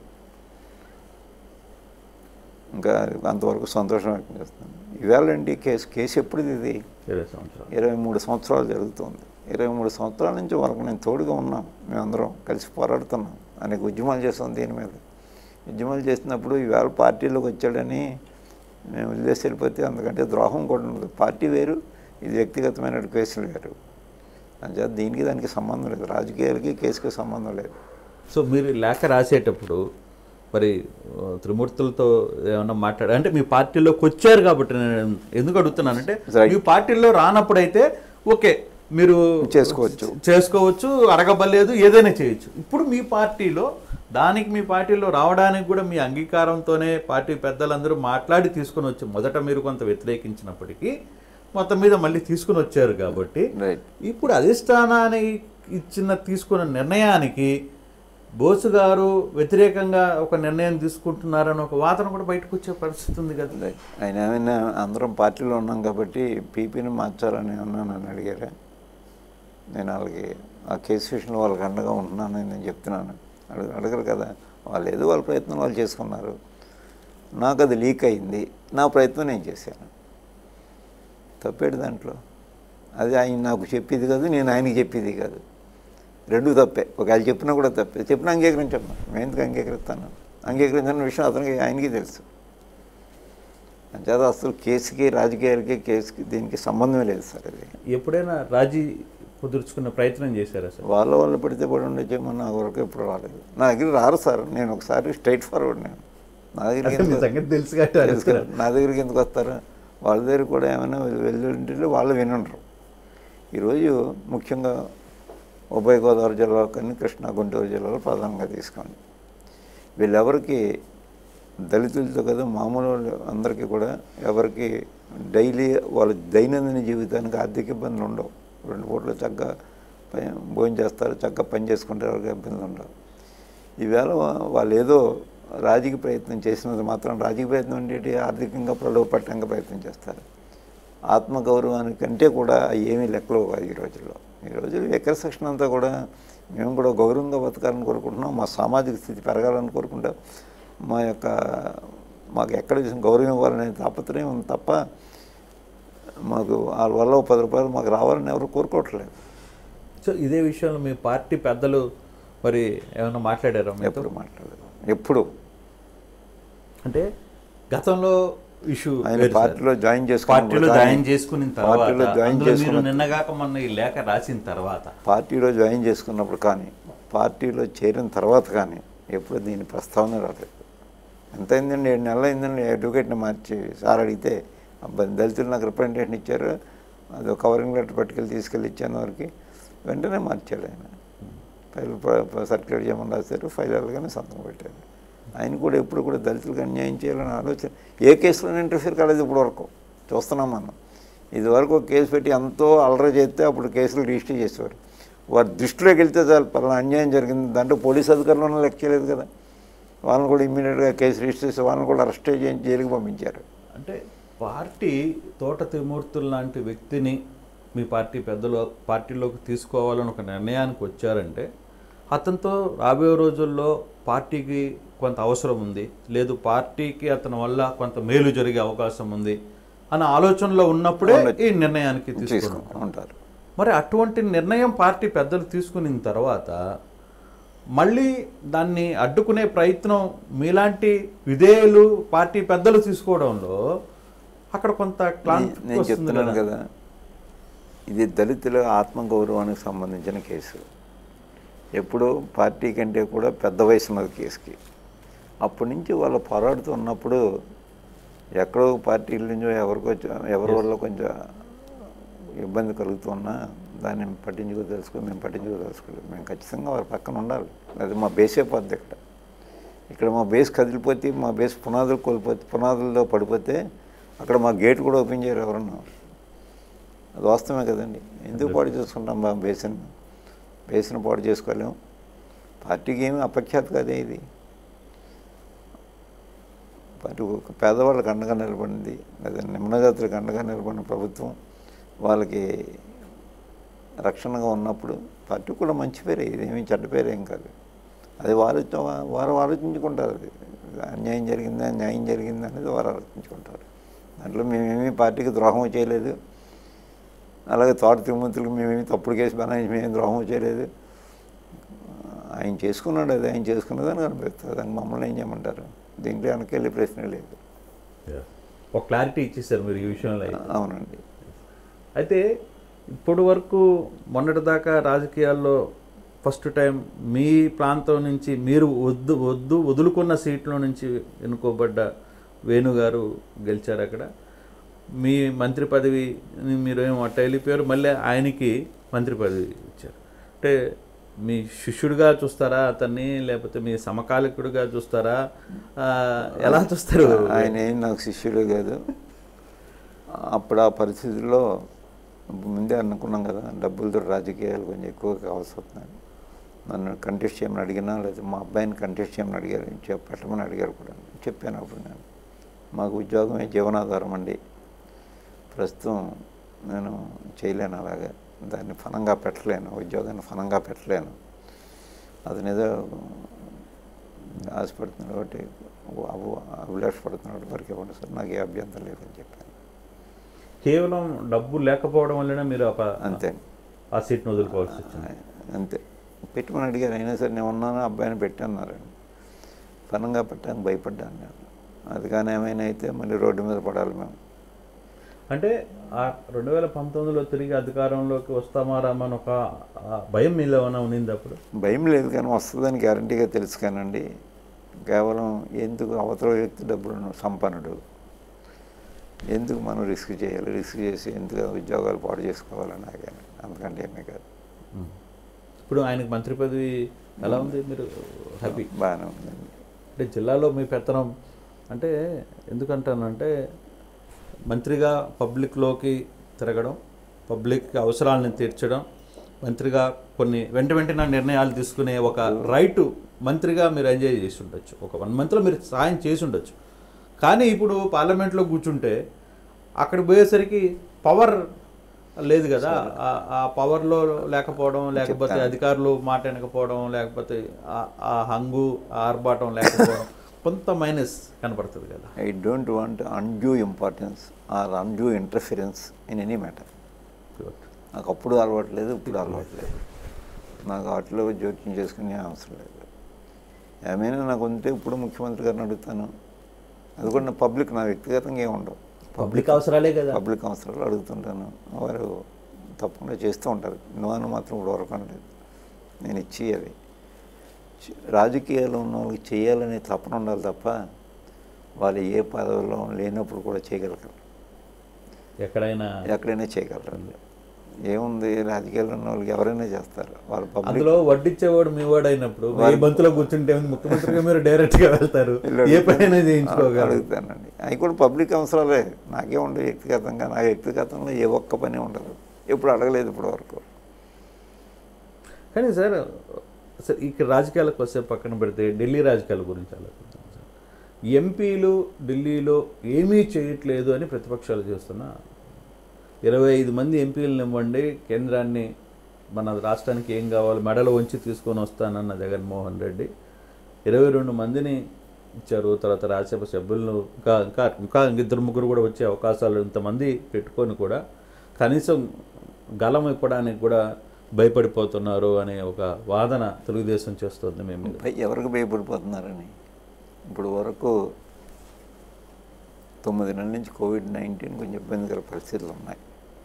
ఇంకా అంతవరకు సంతోషం వ్యక్తం చేస్తాను ఇవాళ అండి కేసు కేసు ఎప్పుడుది ఇది ఇరవై సంవత్సరాలు ఇరవై మూడు సంవత్సరాలు జరుగుతుంది ఇరవై మూడు సంవత్సరాల నుంచి వాళ్ళకి నేను తోడుగా ఉన్నాం మేమందరం కలిసి పోరాడుతున్నాం అనేక ఉద్యమాలు చేస్తాం దీని మీద ఉద్యమాలు చేసినప్పుడు ఈవేళ పార్టీలోకి వచ్చాడని మేము వదిలేసి వెళ్ళిపోతే అందుకంటే ద్రోహం కూడా ఉండదు పార్టీ వేరు ఇది వ్యక్తిగతమైన కేసులు వేరు అంచేత దీనికి దానికి సంబంధం లేదు రాజకీయాలకి కేసుకి సంబంధం లేదు సో మీరు లేఖ రాసేటప్పుడు మరి ఆ, త్రిమూర్తులతో ఏమన్నా మాట్లాడారు అంటే మీ పార్టీలోకి వచ్చారు కాబట్టి నేను ఎందుకు అడుగుతున్నానంటే Right. మీ పార్టీలో రానప్పుడైతే ఓకే మీరు చేసుకోవచ్చు. చేసుకోవచ్చు అడగబలేదు ఏదైనా చేయొచ్చు ఇప్పుడు మీ పార్టీలో దానికి మీ పార్టీలో రావడానికి కూడా మీ అంగీకారంతోనే పార్టీ పెద్దలందరూ మాట్లాడి తీసుకొని వచ్చి మొదట మీరు కొంత వ్యతిరేకించినప్పటికీ మొత్తం మీద మళ్ళీ తీసుకుని వచ్చారు కాబట్టి రైట్ ఇప్పుడు అధిష్టానానికి ఇచ్చిన తీసుకున్న నిర్ణయానికి బోసు గారు వ్యతిరేకంగా ఒక నిర్ణయం తీసుకుంటున్నారని ఒక వాదన కూడా బయటకు వచ్చే పరిస్థితి ఉంది కదా రైట్ ఆయన ఏమైనా అందరం పార్టీలో ఉన్నాం కాబట్టి పీపీని మార్చాలని ఏమన్నా నన్ను అడిగారా నేను వాళ్ళకి ఆ కేసు విషయంలో వాళ్ళకి అండగా ఉంటున్నానని నేను చెప్తున్నాను అడగ అడగరు కదా వాళ్ళు ఏదో వాళ్ళ ప్రయత్నం వాళ్ళు చేసుకున్నారు నాకు అది లీక్ అయింది నా ప్రయత్నం నేను చేశాను తప్పేడు దాంట్లో అది ఆయన నాకు చెప్పేది కాదు నేను ఆయనకి చెప్పేది కాదు రెండు తప్పే ఒకవేళ చెప్పినా కూడా తప్పే చెప్పినా అంగీకరించమ్మా మేము ఎందుకు అంగీకరిస్తాను అంగీకరించిన విషయం అతనికి ఆయనకి తెలుసు అంచేత అసలు కేసుకి రాజకీయాలకి కేసుకి దీనికి సంబంధమే లేదు సార్ అది ఎప్పుడైనా రాజీ కుదుర్చుకున్న ప్రయత్నం చేశారా సార్ వాళ్ళ వాళ్ళు పడితే పడి ఉండొచ్చేమో నా వరకు ఎప్పుడు రాలేదు నా దగ్గర రారు సార్ నేను ఒకసారి స్ట్రైట్ ఫార్వర్డ్ నేను నా దగ్గరికి అసలు మీ ఎందుకు- సంగతి తెలుసు కాబట్టి తెలుసు అడుగుతున్నాను. కదా, నా దగ్గరికి ఎందుకు వస్తారు వాళ్ళ దగ్గర కూడా ఏమైనా వెళ్ళుంటే వాళ్ళు వినుండరు ఈరోజు ముఖ్యంగా ఉభయ గోదావరి జిల్లాలో కానీ కృష్ణా గుంటూరు జిల్లాలో ప్రధానంగా తీసుకోండి వీళ్ళెవరికి దళితులతో కదా మామూలు వాళ్ళు అందరికీ కూడా ఎవరికి డైలీ వాళ్ళ దైనందిన జీవితానికి ఆర్థిక ఇబ్బందులు ఉండవు రెండు పూటలు చక్కగా ప- భోజనం చేస్తారు చక్కగా పని చేసుకుంటారు ఎవరికి ఇబ్బందులు ఉండవు ఈవేళ వా- వాళ్ళు ఏదో రాజకీయ ప్రయత్నం చేసినంత మాత్రం రాజకీయ ప్రయత్నం అంటే ఆర్థికంగా ప్రలోభపట్టడానికి ప్రయత్నం చేస్తారు ఆత్మగౌరవానికి కంటే కూడా అవి ఏమీ లెక్కలో కాదు ఈ రోజుల్లో ఈ రోజుల్లో ఎక్కడ సెక్షన్ అంతా కూడా మేము కూడా గౌరవంగా బతకాలని కోరుకుంటున్నాం మా సామాజిక స్థితి పెరగాలని కోరుకుంటాం మా యొక్క మాకు ఎక్కడ చూసిన గౌరవం ఇవ్వాలనే తాపత్రయం ఉంది తప్ప మాకు వాళ్ళ వల్ల ఓ పది రూపాయలు మాకు రావాలని ఎవరు కోరుకోవట్లేదు సో ఇదే విషయంలో మీ పార్టీ పెద్దలు మరి ఏమైనా మాట్లాడారా మీతో? ఎప్పుడు మాట్లాడలేదు ఎప్పుడు అంటే గతంలో ఇష్యూ ఆయన పార్టీలో జాయిన్ చేసుకున్నప్పుడు పార్టీలో కానీ- జాయిన్ చేసుకున్న తర్వాత పార్టీలో జాయిన్ అందులో మీరు చేసుకున్న నిన్నగాక మొన్న ఈ లేఖ రాసిన తర్వాత పార్టీలో జాయిన్ చేసుకున్నప్పుడు కానీ పార్టీలో చేరిన తర్వాత కానీ ఎప్పుడు దీని ప్రస్తావన రాలేదు ఎంత అయిందండి ఏడు నెలలు అయిందండి అడ్వకేట్ని మార్చి సార్ అడిగితే అబ్బా దళితులు నాకు రిప్రజెంటేషన్ ఇచ్చారు అది ఒక కవరింగ్ లెటర్ పట్టుకెళ్ళి తీసుకెళ్ళి ఇచ్చాను వారికి వెంటనే మార్చాడు ఆయన ఫైల్ సర్క్యులేట్ చేయమని రాశారు ఫైల్ వెళ్ళగానే సంతకం పెట్టారు ఆయన కూడా ఎప్పుడు కూడా దళితులకు అన్యాయం చేయాలని ఆలోచన ఏ కేసులో ఇంటర్ఫీర్ కాలేదు ఇప్పుడు వరకు చూస్తున్నాం మనం ఇదివరకు ఒక కేసు పెట్టి ఎంతో అలర చేస్తే అప్పుడు కేసులు రిజిస్టర్ చేసేవారు వారి దృష్టిలోకి వెళ్తే చాలు పలానా అన్యాయం జరిగింది దాంట్లో పోలీస్ అధికారులను లెక్క చేయలేదు కదా వాళ్ళని కూడా ఇమ్మీడియట్గా కేసు రిజిస్టర్ చేసి వాళ్ళని కూడా అరెస్ట్ చేయించి జైలుకి పంపించారు అంటే పార్టీ తోట త్రిమూర్తులు లాంటి వ్యక్తిని మీ పార్టీ పెద్దలు పార్టీలోకి తీసుకోవాలని ఒక నిర్ణయానికి వచ్చారంటే అతనితో రాబోయే రోజుల్లో పార్టీకి కొంత అవసరం ఉంది లేదు పార్టీకి అతని వల్ల కొంత మేలు జరిగే అవకాశం ఉంది అన్న ఆలోచనలో ఉన్నప్పుడే ఈ నిర్ణయానికి తీసుకున్నారు తీసుకుని ఉంటారు మరి అటువంటి నిర్ణయం పార్టీ పెద్దలు తీసుకున్న తర్వాత మళ్ళీ దాన్ని అడ్డుకునే ప్రయత్నం మీలాంటి విధేయులు పార్టీ పెద్దలు తీసుకోవడంలో అక్కడ కొంత క్లాంతి నేను వస్తుంది చెప్తున్నాను కదా. కదా ఇది దళితుల ఆత్మగౌరవానికి సంబంధించిన కేసు ఎప్పుడు పార్టీ కంటే కూడా పెద్ద వయసు ఉన్నది కేసుకి అప్పటి నుంచి వాళ్ళు పోరాడుతున్నప్పుడు ఎక్కడో పార్టీల నుంచో ఎవరికో చ- ఎవరి వల్ల కొంచెం ఇబ్బంది కలుగుతున్నా దాన్ని పట్టించుకో తెలుసుకో మేము పట్టించుకో తెలుసుకోలేదు మేము ఖచ్చితంగా వారి పక్కన ఉండాలి అది మా బేసే పోద్ది ఇక్కడ ఇక్కడ మా బేస్ కదిలిపోతే మా బేస్ పునాదులు కోల్పోతే పునాదుల్లో పడిపోతే అక్కడ మా గేట్ కూడా ఓపెన్ చేయరు ఎవరన్నా అది వాస్తవమే కదండి ఎందుకు పాడు చేసుకుంటాం మా బేసిన్ బేసిన్ పాడు చేసుకోలేము పార్టీకి ఏమి అపఖ్యాత కదే ఇది పార్టీ ఒక పేదవాళ్ళకి అండగా నిలబడింది లేదా నిమ్నజాతులకు అండగా నిలబడిన ప్రభుత్వం వాళ్ళకి రక్షణగా ఉన్నప్పుడు పార్టీ కూడా మంచి పేరే ఇదేమీ చెడ్డ పేరు ఏం కాదు అది వారు వారు ఆలోచించుకుంటారు అది అన్యాయం జరిగిందా న్యాయం జరిగిందా అనేది వారు ఆలోచించుకుంటారు దాంట్లో మేమేమీ పార్టీకి ద్రోహం చేయలేదు అలాగే తోట తిరుమతులకు మేమేమి తప్పుడు కేసు బనాయించి మేమేం ద్రోహం చేయలేదు ఆయన చేసుకున్నాడు అది ఆయన చేసుకున్నదని కనిపిస్తుంది దాన్ని మమ్మల్ని ఏం చేయమంటారు దీంట్లో వెనకెళ్ళే ప్రశ్న లేదు ఒక క్లారిటీ ఇచ్చేసారు మీరు ఈ విషయంలో అయితే. అవునండి అయితే ఇప్పటి వరకు మొన్నటిదాకా రాజకీయాల్లో ఫస్ట్ టైం మీ ప్రాంతం నుంచి మీరు వద్దు వద్దు వదులుకున్న సీట్లో నుంచి ఎన్నుకోబడ్డ వేణు గారు గెలిచారు అక్కడ మీ మంత్రి పదవి మీరు ఏమో అట్ట వెళ్ళిపోయారు మళ్ళీ ఆయనకి మంత్రి పదవి ఇచ్చారు అంటే మీ శిష్యుడిగా చూస్తారా అతన్ని లేకపోతే మీ సమకాలికుడిగా చూస్తారా ఆ, ఎలా చూస్తారు ఆయన ఏం నాకు శిష్యుడు కాదు అప్పుడు ఆ పరిస్థితుల్లో ముందే అనుకున్నాం కదా డబ్బులతో రాజకీయాలు కొంచెం ఎక్కువ కావాల్సి వస్తున్నాయి నన్ను కంటెస్ట్ చేయమని అడిగినా లేదా మా అబ్బాయిని కంటెస్ట్ చేయమని అడిగారు చెప్- పెట్టమని అడిగారు కూడా చెప్పాను అప్పుడు నేను మాకు ఉద్యోగమే జీవనాధారం అండి ప్రస్తుతం నేను చేయలేను అలాగా దాన్ని ఫలంగా పెట్టలేను ఉద్యోగాన్ని ఫలంగా పెట్టలేను అతను ఏదో ఆశపడుతున్నాడు కాబట్టి అవు అభిలాషపడుతున్నాడు వరకు ఇవ్వండి సార్ నాకు ఏ అభ్యంతరం లేదని చెప్పాను కేవలం డబ్బు లేకపోవడం వల్లనే మీరు ఆ ప- అంతే ఆ సీట్ను వదులుకోవాల్సి వచ్చింది అంతే పెట్టమని అడిగారు అయినా సరే నేను ఉన్నాను అబ్బాయిని పెట్టన్నారు ఫలంగా పెట్టడానికి భయపడ్డాను నేను అది కానీ ఏమైనా అయితే మళ్ళీ రోడ్డు మీద పడాలి మేము అంటే ఆ రెండు వేల పంతొమ్మిదిలో తిరిగి అధికారంలోకి వస్తామా రామని ఒక ఆ భయం మీలో ఏమైనా ఉన్నింది అప్పుడు భయం లేదు కానీ వస్తుందని గ్యారంటీగా తెలుసు కానండి కేవలం ఎందుకు అవతల వ్యక్తి డబ్బులు సంపన్నుడు ఎందుకు మనం రిస్క్ చేయాలి రిస్క్ చేసి ఎందుకు ఉద్యోగాలు పాడు చేసుకోవాలని ఆగాను అందుకంటే ఏమీ కాదు ఇప్పుడు ఆయనకు మంత్రి పదవి ఎలా ఉంది మీరు హ్యాపీ బాగానే ఉందండి అంటే జిల్లాలో మీ పెత్తనం అంటే ఎందుకంటానంటే మంత్రిగా పబ్లిక్లోకి తిరగడం పబ్లిక్ అవసరాలను తీర్చడం మంత్రిగా కొన్ని వెంట వెంటనే నిర్ణయాలు తీసుకునే ఒక రైటు మంత్రిగా మీరు ఎంజాయ్ చేసి ఉండొచ్చు ఒక వన్ మంత్లో మీరు సాయం చేసి ఉండొచ్చు కానీ ఇప్పుడు పార్లమెంట్లో కూర్చుంటే అక్కడికి పోయేసరికి పవర్ లేదు కదా ఆ- ఆ పవర్లో లేకపోవడం లేకపోతే అధికారులు మాట వినకపోవడం లేకపోతే ఆ- ఆ హంగు ఆ ఆర్భాటం లేకపోవడం కొంత మైనస్ కనపడుతుంది కదా I don't want undue importance or undue interference in any matter నాకు అప్పుడు అలవాటు లేదు ఇప్పుడు అలవాటు లేదు నాకు వాటిలో జోక్యం చేసుకునే అవసరం లేదు ఏమైనా నాకు ఉంటే ఇప్పుడు ముఖ్యమంత్రి గారిని అడుగుతాను అది కూడా నా పబ్లిక్ నా వ్యక్తిగతంగా ఏమి ఉండవు పబ్లిక్ అవసరాలే కదా పబ్లిక్ అవసరాలు అడుగుతుంటాను వారు తప్పకుండా చేస్తూ ఉంటారు నువ్వు మాత్రం ఇప్పుడు వరకు అనలేదు నేను ఇచ్చి అవి చి- రాజకీయాల్లో ఉన్న వాళ్ళకి చేయాలనే తపన ఉండాలి తప్ప వాళ్ళు ఏ పదవిలో లేనప్పుడు కూడా చేయగలరు ఎక్కడైనా ఎక్కడైనా చేయగలరు ఏముంది రాజకీయాల్లో ఉన్న వాళ్ళకి ఎవరైనా చేస్తారు వాళ్ళ పబ్లిక్ అందులో వడ్డిచ్చేవాడు మీ వాడు అయినప్పుడు ఏ బంతులో కూర్చుంటే ముఖ్యమంత్రిగా మీరు డైరెక్ట్ గా వెళ్తారు ఏ పనైనా చేయించుకోగలరు అడుగుతానండి అవి కూడా పబ్లిక్ అవసరాలే నాకే ఉండదు వ్యక్తిగతంగా నా వ్యక్తిగతంలో ఏ ఒక్క పని ఉండదు ఎప్పుడు అడగలేదు ఇప్పటి వరకు కానీ సార్ సార్ ఇక్కడ రాజకీయాలకు వస్తే పక్కన పెడితే ఢిల్లీ రాజకీయాల గురించి ఆలోచిద్దాం సార్ ఎంపీలు ఢిల్లీలో ఏమీ చేయట్లేదు అని ప్రతిపక్షాలు చేస్తున్న ఇరవై ఐదు మంది ఎంపీలను ఇవ్వండి కేంద్రాన్ని మన రాష్ట్రానికి ఏం కావాలి మెడలు వంచి తీసుకొని వస్తానన్న జగన్మోహన్ రెడ్డి ఇరవై రెండు మందిని ఇచ్చారు తర్వాత రాజ్యసభ సభ్యులను ఇంకా ఇంకా ఇంకా ఇద్దరు ముగ్గురు కూడా వచ్చే అవకాశాలు ఇంతమంది పెట్టుకొని కూడా కనీసం గలం ఇప్పడానికి కూడా భయపడిపోతున్నారు అనే ఒక వాదన తెలుగుదేశం చేస్తుంది మేము మీద. భయ- ఎవరికి భయపడిపోతున్నారని ఇప్పుడు వరకు తొమ్మిది నెలల నుంచి కోవిడ్ నైన్టీన్ కొంచెం ఇబ్బందికర పరిస్థితులు ఉన్నాయి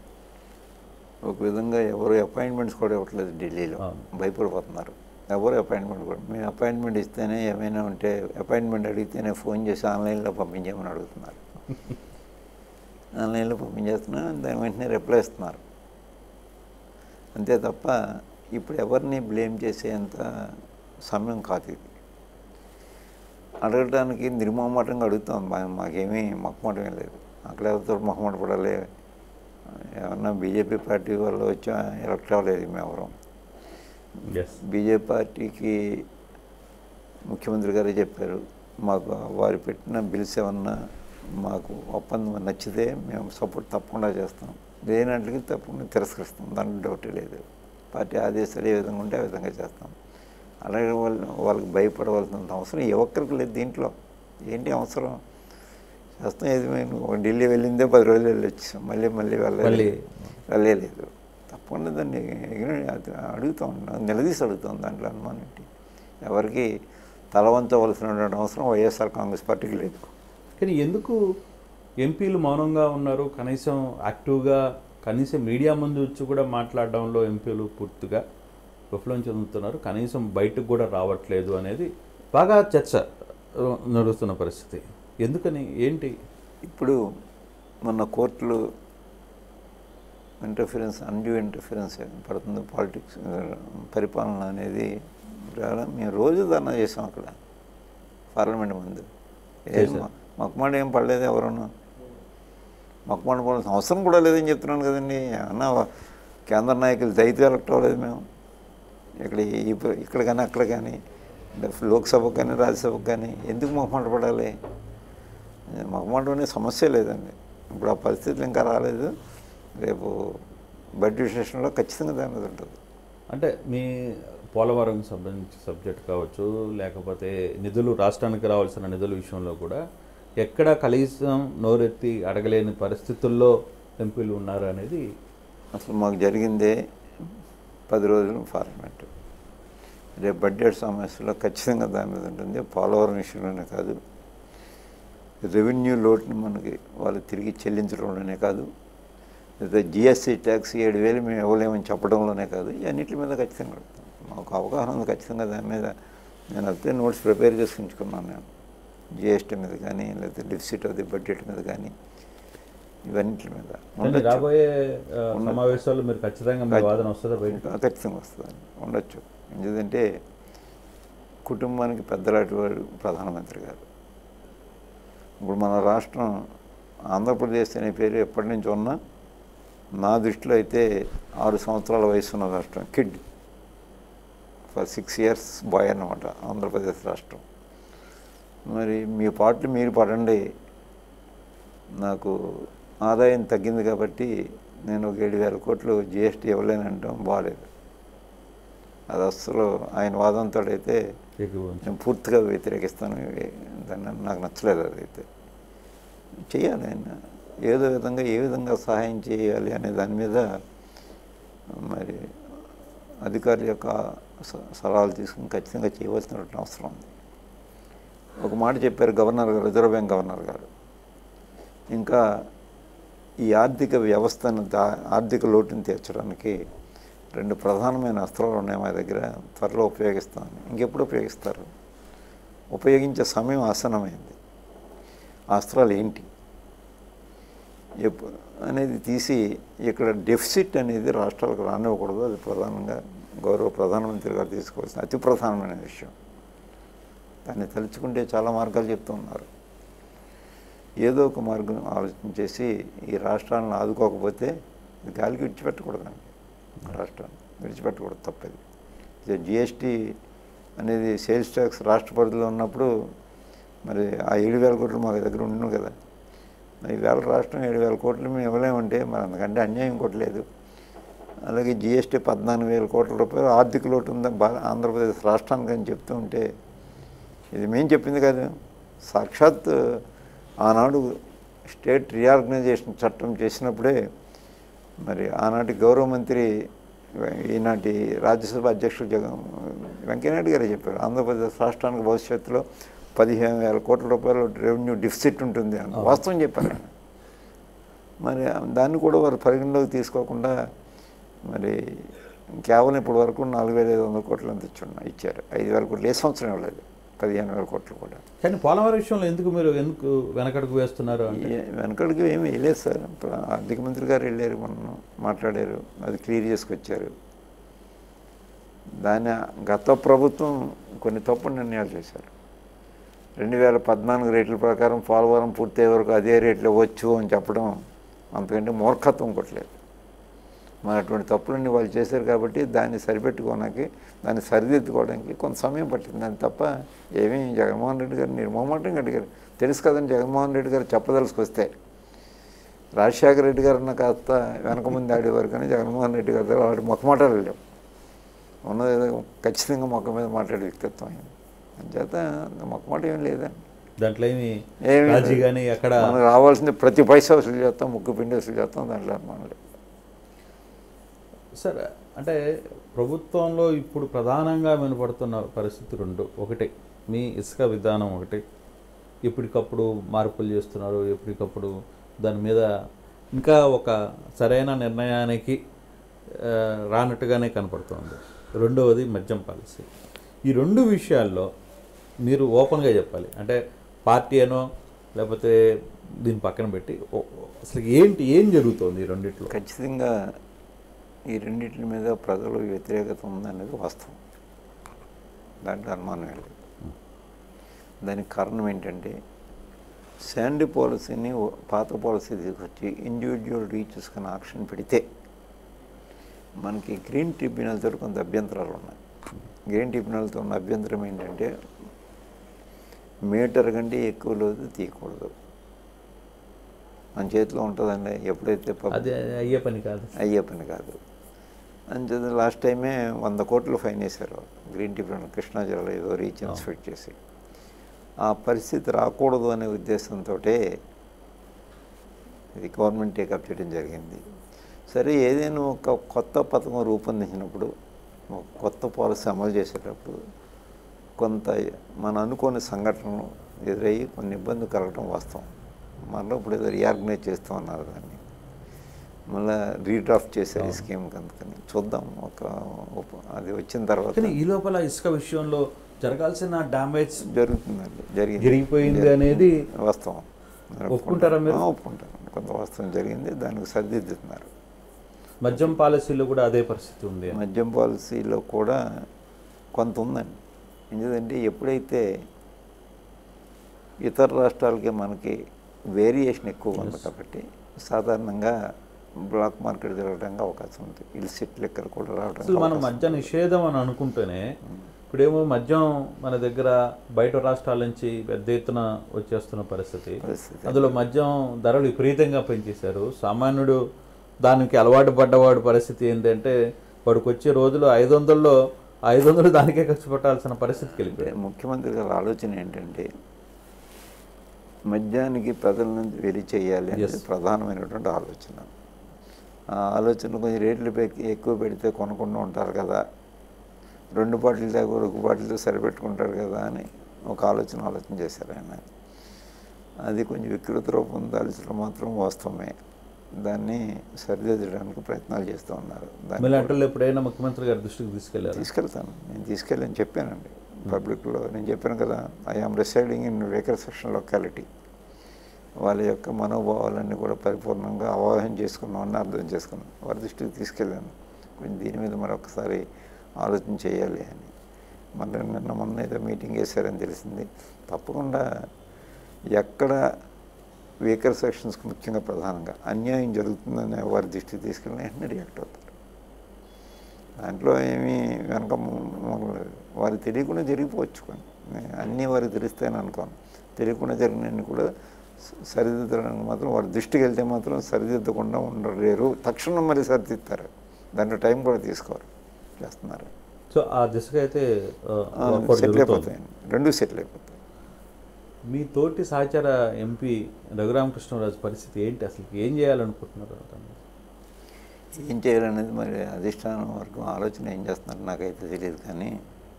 ఒక విధంగా ఎవరు అపాయింట్మెంట్స్ కూడా ఇవ్వట్లేదు ఢిల్లీలో అవును. భయపడిపోతున్నారు ఎవరు అపాయింట్మెంట్ కూడా మేము అపాయింట్మెంట్ ఇస్తేనే ఏమైనా ఉంటే అపాయింట్మెంట్ అడిగితేనే ఫోన్ చేసి ఆన్లైన్లో పంపించేయమని అడుగుతున్నారు ఆన్లైన్లో పంపించేస్తున్నా దాని వెంటనే రిప్లై ఇస్తున్నారు అంతే తప్ప ఇప్పుడు ఎవరిని బ్లేమ్ చేసేంత సమయం కాదు ఇది అడగడానికి నిర్మోహమాటంగా అడుగుతాం మా- మాకేమీ మొహమాటమే లేదు అక్కడ ఎవరితో మొహమాట పడాలి ఏమన్నా బీజేపీ పార్టీ వల్ల వచ్చి ఎలక్ట్ అవ్వలేదు మేము ఎవరం Yes. బీజేపీ పార్టీకి ముఖ్యమంత్రి గారే చెప్పారు మాకు వారు పెట్టిన బిల్స్ ఏమన్నా మాకు ఒప్పందం నచ్చితే మేము సపోర్ట్ తప్పకుండా చేస్తాం లేనట్లకి తప్పకుండా తిరస్కరిస్తాం దాంట్లో డౌటే లేదు పార్టీ ఆదేశాలు ఏ విధంగా ఉంటే ఆ విధంగా చేస్తాం అలాగే వాళ్ళు వాళ్ళకి భయపడవలసిన అవసరం ఏ ఒక్కరికి లేదు దీంట్లో ఏంటి అవసరం చేస్తాం ఏది మేము ఢిల్లీ వెళ్ళిందే పది రోజులు వెళ్ళి వచ్చాం మళ్ళీ మళ్ళీ వెళ్ళలేదు మళ్ళీ వెళ్ళలేదు తప్పకుండా దాన్ని ఇగ్నోర్ అది అడుగుతాం నిలదీసి అడుగుతాం దాంట్లో అనుమానం ఏంటి ఎవరికి తలవంచవలసినటువంటి అవసరం వైఎస్ఆర్ కాంగ్రెస్ పార్టీకి లేదు కానీ ఎందుకు ఎంపీలు మౌనంగా ఉన్నారు కనీసం యాక్టివ్గా కనీసం మీడియా ముందు వచ్చి కూడా మాట్లాడడంలో ఎంపీలు పూర్తిగా విఫలం చెందుతున్నారు కనీసం బయటకు కూడా రావట్లేదు అనేది బాగా చర్చ ఆ, నడుస్తున్న పరిస్థితి ఎందుకని ఏంటి ఇప్పుడు మొన్న కోర్టులు ఇంటర్ఫిరెన్స్ అన్డ్యూ ఇంటర్ఫిరెన్స్ పడుతుంది పాలిటిక్స్ పరిపాలన అనేది చాలా మేము రోజు ధర్నా చేసాం అక్కడ పార్లమెంట్ ముందు ఏం చేశారు. మొక్కమాట ఏం పడలేదు ఎవరన్నా మొక్కమాట పడాల్సిన అవసరం కూడా లేదని చెప్తున్నాను కదండి ఏమన్నా కేంద్ర నాయకులు దయతో ఎలక్ట్ అవ్వలేదు మేము ఇక్కడ ఈ ఇక్కడ కానీ అక్కడ కానీ లోక్సభకు కానీ రాజ్యసభకు కానీ ఎందుకు మొహమాట పడాలి మొహమాట అనే సమస్య లేదండి ఇప్పుడు ఆ పరిస్థితులు ఇంకా రాలేదు రేపు బడ్జెట్ సెషన్లో ఖచ్చితంగా దాని మీద ఉంటుంది అంటే మీ పోలవరం సంబంధించి సబ్జెక్ట్ కావచ్చు లేకపోతే నిధులు రాష్ట్రానికి రావాల్సిన నిధుల విషయంలో కూడా ఎక్కడ కనీసం నోరెత్తి అడగలేని పరిస్థితుల్లో ఎంపీలు ఉన్నారు అనేది అసలు మాకు జరిగిందే పది రోజులు పార్లమెంట్ రేపు బడ్జెట్ సమస్యలో ఖచ్చితంగా దాని మీద ఉంటుంది పోలవరం విషయంలోనే కాదు రెవెన్యూ లోటుని మనకి వాళ్ళు తిరిగి చెల్లించడంలోనే కాదు లేదా జిఎస్టీ ట్యాక్స్ ఏడు వేలు మేము ఇవ్వలేమని చెప్పడంలోనే కాదు ఇవన్నిటి మీద ఖచ్చితంగా అడుగుతాం మాకు అవగాహన ఉంది ఖచ్చితంగా దాని మీద నేను అయితే నోట్స్ ప్రిపేర్ చేసి ఉంచుకున్నాను నేను జిఎస్టీ మీద కానీ లేకపోతే డెఫిసిట్ ఆఫ్ ది బడ్జెట్ మీద కానీ ఇవన్నిటి మీద కానీ ఉండొచ్చు. రాబోయే ఆ, సమావేశాల్లో మీరు ఖచ్చితంగా మీ వాదన వస్తుందా బయట ఇంకా ఖచ్చితంగా వస్తుంది ఉండొచ్చు ఎందుకంటే కుటుంబానికి పెద్దలాంటి వాడు ప్రధానమంత్రి గారు ఇప్పుడు మన రాష్ట్రం ఆంధ్రప్రదేశ్ అనే పేరు ఎప్పటి నుంచి ఉన్నా నా దృష్టిలో అయితే ఆరు సంవత్సరాల వయసు ఉన్న రాష్ట్రం kid for six years boy అన్నమాట ఆంధ్రప్రదేశ్ రాష్ట్రం మరి మీ పాటలు మీరు పడండి నాకు ఆదాయం తగ్గింది కాబట్టి నేను ఒక ఏడు వేల కోట్లు జిఎస్టీ ఇవ్వలేనంటాం బాగాలేదు అది అస్సలు ఆయన వాదంతో అయితే ఏకీభవించు. నేను పూర్తిగా వ్యతిరేకిస్తాను ఇవి- దాన్ని నాకు నచ్చలేదు అదైతే చేయాలి ఆయన ఏదో విధంగా ఏ విధంగా సహాయం చేయాలి అనే దాని మీద మరి అధికారుల యొక్క స- సలహాలు తీసుకుని ఖచ్చితంగా చేయవలసినటువంటి అవసరం ఉంది ఒక మాట చెప్పారు గవర్నర్ గారు రిజర్వ్ బ్యాంక్ గవర్నర్ గారు ఇంకా ఈ ఆర్థిక వ్యవస్థను దా- ఆర్థిక లోటుని తీర్చడానికి రెండు ప్రధానమైన అస్త్రాలు ఉన్నాయి మా దగ్గర త్వరలో ఉపయోగిస్తాను ఇంకెప్పుడు ఉపయోగిస్తారు ఉపయోగించే సమయం ఆసనమైంది ఆ అస్త్రాలు ఏంటి ఎప్పు అనేది తీసి ఇక్కడ డెఫిసిట్ అనేది రాష్ట్రాలకు రానివ్వకూడదు అది ప్రధానంగా గౌరవ ప్రధానమంత్రి గారు తీసుకోవాల్సిన అతి ప్రధానమైన విషయం దాన్ని తలుచుకుంటే చాలా మార్గాలు చెప్తూ ఉన్నారు ఏదో ఒక మార్గం ఆలోచన చేసి ఈ రాష్ట్రాలను ఆదుకోకపోతే ఇది గాలికి విడిచిపెట్టకూడదండి రాష్ట్రాన్ని విడిచిపెట్టకూడదు తప్పది జిఎస్టీ అనేది సేల్స్ ట్యాక్స్ రాష్ట్ర పరిధిలో ఉన్నప్పుడు మరి ఆ ఏడు వేల కోట్లు మా దగ్గర ఉండను కదా ఈవేళ రాష్ట్రం ఏడు వేల కోట్లు మేము ఇవ్వలేమంటే మరి అందుకంటే అన్యాయం ఇంకోటి లేదు అలాగే జిఎస్టీ పద్నాలుగు వేల కోట్ల రూపాయలు ఆర్థిక లోటు ఉందా బా ఆంధ్రప్రదేశ్ రాష్ట్రానికి అని చెప్తూ ఉంటే ఇది మేము చెప్పింది కాదు సాక్షాత్ ఆనాడు స్టేట్ రీఆర్గనైజేషన్ చట్టం చేసినప్పుడే మరి ఆనాటి గౌరవ మంత్రి ఈనాటి రాజ్యసభ అధ్యక్షుడు జగన్ వెంకయ్యనాయుడు గారే చెప్పారు ఆంధ్రప్రదేశ్ రాష్ట్రానికి భవిష్యత్తులో పదిహేను వేల కోట్ల రూపాయల రెవెన్యూ డిఫిసిట్ ఉంటుంది అని వాస్తవం చెప్పారు ఆయన. మరి దాన్ని కూడా వారు పరిగణలోకి తీసుకోకుండా మరి కేవలం ఇప్పటి వరకు నాలుగు వేల ఐదు వందల కోట్లు అంత ఇచ్చున్నా ఇచ్చారు ఐదు వేల కోట్లు ఏ సంవత్సరం ఇవ్వలేదు పదిహేను వేల కోట్లు కూడా కానీ పోలవరం విషయంలో ఎందుకు మీరు ఎందుకు వెనకడుగు వేస్తున్నారు అంటే ఏ- వెనకడికి ఏమీ వేయలేదు సార్ ఇప్పుడు ఆర్థిక మంత్రి గారు వెళ్ళారు మొన్న మాట్లాడారు అది క్లియర్ చేసుకొచ్చారు దాని గత ప్రభుత్వం కొన్ని తప్పుడు నిర్ణయాలు చేశారు రెండు వేల పద్నాలుగు రేట్ల ప్రకారం పోలవరం పూర్తయ్యే వరకు అదే రేట్లు ఇవ్వచ్చు అని చెప్పడం అంతకంటే మూర్ఖత్వం కొట్టలేదు మరి అటువంటి తప్పులన్నీ వాళ్ళు చేశారు కాబట్టి దాన్ని సరిపెట్టుకోవడానికి దాన్ని సరిదిద్దుకోవడానికి కొంత సమయం పట్టింది దాని తప్ప ఏమీ జగన్మోహన్ రెడ్డి గారు నిర్మోహమాటంగా అడిగారు తెలుసు కదండి జగన్మోహన్ రెడ్డి గారు చెప్పదలుచుకొస్తే రాజశేఖర రెడ్డి గారు అన్న కాస్త వెనక ముందు ఆడేవారు కానీ జగన్మోహన్ రెడ్డి గారి దగ్గర వాడి మొక్కమాటలు లేవు ఉన్నది ఏదో ఖచ్చితంగా మొక్క మీద మాట్లాడే వ్యక్తిత్వం ఆయన అంచేత మొక్కమాట ఏం లేదండి దాంట్లో ఏమి ఏమీ రాజీ లేదు. కానీ ఎక్కడ మనకు రావాల్సింది ప్రతి పైసా వసూలు చేస్తాం ముక్కు పిండి వసూలు చేస్తాం దాంట్లో అనుమానం లేదు సార్ అంటే ప్రభుత్వంలో ఇప్పుడు ప్రధానంగా వినపడుతున్న పరిస్థితి రెండు ఒకటి మీ ఇసుక విధానం ఒకటి ఎప్పటికప్పుడు మార్పులు చేస్తున్నారు ఎప్పటికప్పుడు దాని మీద ఇంకా ఒక సరైన నిర్ణయానికి ఆ, రానట్టుగానే కనపడుతోంది రెండవది మద్యం పాలసీ ఈ రెండు విషయాల్లో మీరు ఓపెన్గా చెప్పాలి అంటే పార్టీ అనో లేకపోతే దీన్ని పక్కన పెట్టి ఓ- అసలు ఏంటి ఏం జరుగుతోంది ఈ రెండిట్లో ఖచ్చితంగా ఈ రెండింటి మీద ప్రజలు వ్యతిరేకత ఉందనేది వాస్తవం దాంట్లో అనుమానం లేదు దానికి కారణం ఏంటంటే శాండ్ పాలసీని ఓ- పాత పాలసీ తీసుకొచ్చి ఇండివిజువల్ రీచెస్కని ఆక్షన్ పెడితే మనకి గ్రీన్ ట్రిబ్యునల్ తోటి కొంత అభ్యంతరాలు ఉన్నాయి గ్రీన్ ట్రిబ్యునల్తో ఉన్న అభ్యంతరం ఏంటంటే మీటర్ కంటే ఎక్కువ లోతు తీయకూడదు మన చేతిలో ఉంటుందండి ఎప్పుడైతే పబ్- అది అయ్యే పని కాదు అయ్యే పని కాదు అంచేత లాస్ట్ టైమే వంద కోట్లు ఫైన్ వేశారు గ్రీన్ టీ బ్రాండ్ కృష్ణా జిల్లాలో ఏదో రీచ్ ఇన్స్పెక్ట్ చేసి ఆ పరిస్థితి రాకూడదు అనే ఉద్దేశంతో ఇది గవర్నమెంట్ టేకప్ చేయడం జరిగింది సరే ఏదైనా ఒక కొత్త పథకం రూపొందించినప్పుడు ఒక కొత్త పాలసీ అమలు చేసేటప్పుడు కొంత మనం అనుకోని సంఘటనలు ఎదురయ్యి కొన్ని ఇబ్బందులు కలగడం వాస్తవం మళ్ళీ ఇప్పుడు ఏదో రీఆర్గనైజ్ చేస్తూ ఉన్నారు దాన్ని మళ్ళీ రీడ్రాఫ్ట్ చేశారు ఈ స్కీమ్ అందుకని చూద్దాం ఒక ఒక- అది వచ్చిన తర్వాత కానీ ఈ లోపల ఇసుక విషయంలో జరగాల్సిన డ్యామేజ్ జరుగుతుందండి జరిగింది జరిగిపోయింది అనేది వాస్తవం ఒప్పుకుంటారా మీరు? ఆ, ఒప్పుకుంటాను కొంత వాస్తవం జరిగింది దానికి సరిదిద్దుతున్నారు మద్యం పాలసీలో కూడా అదే పరిస్థితి ఉంది అని. మద్యం పాలసీలో కూడా కొంత ఉందండి ఎందుకంటే ఎప్పుడైతే ఇతర రాష్ట్రాలకి మనకి వేరియేషన్ ఎక్కువ ఉంది కాబట్టి సాధారణంగా బ్లాక్ మార్కెట్ జరగడానికి అవకాశం ఉంది ఇల్సిట్ లెక్కలు కూడా రావడానికి అసలు మనం అవకాశం మద్య నిషేధం అని అనుకుంటేనే ఇప్పుడేమో మద్యం మన దగ్గర బయట రాష్ట్రాల నుంచి పెద్ద ఎత్తున వచ్చేస్తున్న పరిస్థితి పరిస్థితి. అందులో మద్యం ధరలు విపరీతంగా పెంచేశారు సామాన్యుడు దానికి అలవాటు పడ్డవాడు పరిస్థితి ఏంటంటే వాడికి వచ్చే రోజులు ఐదు వందల్లో ఐదు వందలు దానికే ఖర్చు పెట్టాల్సిన పరిస్థితికి అంటే వెళ్ళిపోయాయి ముఖ్యమంత్రి గారి ఆలోచన ఏంటంటే మద్యానికి ప్రజల నుంచి వెలి చేయాలి అనేది ప్రధానమైనటువంటి ఆలోచన ఆ ఆలోచన కొంచెం రేట్లు పె- ఎక్కువ పెడితే కొనకుండా ఉంటారు కదా రెండు బాటిల్ దాకా ఒక బాటిల్తో సరిపెట్టుకుంటారు కదా అని ఒక ఆలోచన ఆలోచన చేశారు ఆయన అది కొంచెం వికృత రూపం దాల్చడం మాత్రం వాస్తవమే దాన్ని సరిదిద్దడానికి ప్రయత్నాలు చేస్తూ ఉన్నారు దాన్ని మీలాంటి ఎప్పుడైనా ముఖ్యమంత్రి గారి దృష్టికి తీసుకెళ్లారు తీసుకెళ్తాను నేను తీసుకెళ్ళని చెప్పానండి పబ్లిక్లో నేను చెప్పాను కదా I am residing in weaker section locality వాళ్ళ యొక్క మనోభావాలన్నీ కూడా పరిపూర్ణంగా అవగాహన చేసుకున్నామని అర్థం చేసుకున్నాను వారి దృష్టికి తీసుకెళ్ళాను కొంచెం దీని మీద మరొకసారి ఆలోచన చేయాలి అని మళ్ళీ నిన్న మొన్న ఏదో మీటింగ్ వేశారని తెలిసింది తప్పకుండా ఎక్కడ వీకర్ సెక్షన్స్కి ముఖ్యంగా ప్రధానంగా అన్యాయం జరుగుతుందని వారి దృష్టికి తీసుకెళ్ళిన వెంటనే రియాక్ట్ అవుతారు దాంట్లో ఏమీ వెనక మొగలు లేదు. వారికి తెలియకుండా జరిగిపోవచ్చు కొన్ని అన్నీ వారికి తెలుస్తాయని అనుకోను తెలియకుండా జరిగినన్ని కూడా స- సరిదిద్దడానికి మాత్రం వాడి దృష్టికి వెళ్తే మాత్రం సరిదిద్దకుండా ఉండలేరు తక్షణం మరి సరిదిద్దారు దాంట్లో టైం కూడా తీసుకోరు చేస్తున్నారు సో ఆ దిశగా అయితే ఆ, వర్కౌట్ సెటిల్ జరుగుతోంది. అయిపోతాయి రెండు సెటిల్ అయిపోతాయి మీ తోటి సహచర ఎంపీ రఘురామకృష్ణరాజు పరిస్థితి ఏంటి అసలు ఏం చేయాలనుకుంటున్నారు అతను? ఏం చేయాలనేది మరి అధిష్టానం వరకు ఆలోచన ఏం చేస్తున్నారు నాకైతే తెలియదు కానీ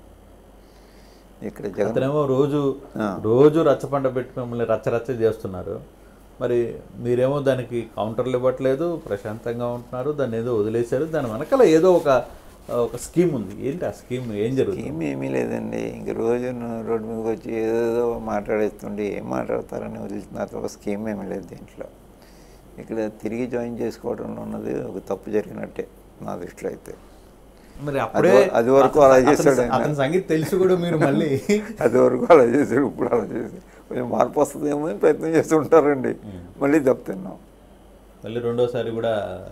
ఇక్కడ జగన్ అతనేమో రోజు ఆ. రోజు రచ్చపంట పెట్టి మిమ్మల్ని రచ్చ రచ్చ చేస్తున్నారు మరి మీరేమో దానికి కౌంటర్లు ఇవ్వట్లేదు ప్రశాంతంగా ఉంటున్నారు దాన్ని ఏదో వదిలేశారు దాని వెనకాల ఏదో ఒక ఒక స్కీమ్ ఉంది ఏంటి ఆ స్కీమ్ ఏం జరుగుతుంది ఏమీ ఏమీ లేదండి ఇంక రోజు ను- రోడ్డు మీదకి వచ్చి ఏదో మాట్లాడేస్తుండే ఏం మాట్లాడతారని వదిలితున్నారు తప్ప స్కీమ్ ఏమీ లేదు దీంట్లో ఇక్కడ తిరిగి జాయిన్ చేసుకోవడంలో ఉన్నది ఒక తప్పు జరిగినట్టే నా దృష్టిలో అయితే మరి అప్పుడే అది- అది వరకు అతను- అలా అతని- చేశాడు ఆయన. అతని సంగీతం తెలిసి కూడా మీరు మళ్ళీ అది వరకు అలా చేశాడు ఇప్పుడు అలా చేశాడు కొంచెం మార్పు వస్తుందేమో అని ప్రయత్నం చేస్తుంటారండి మళ్ళీ తప్పుతున్నాం మళ్ళీ రెండోసారి కూడా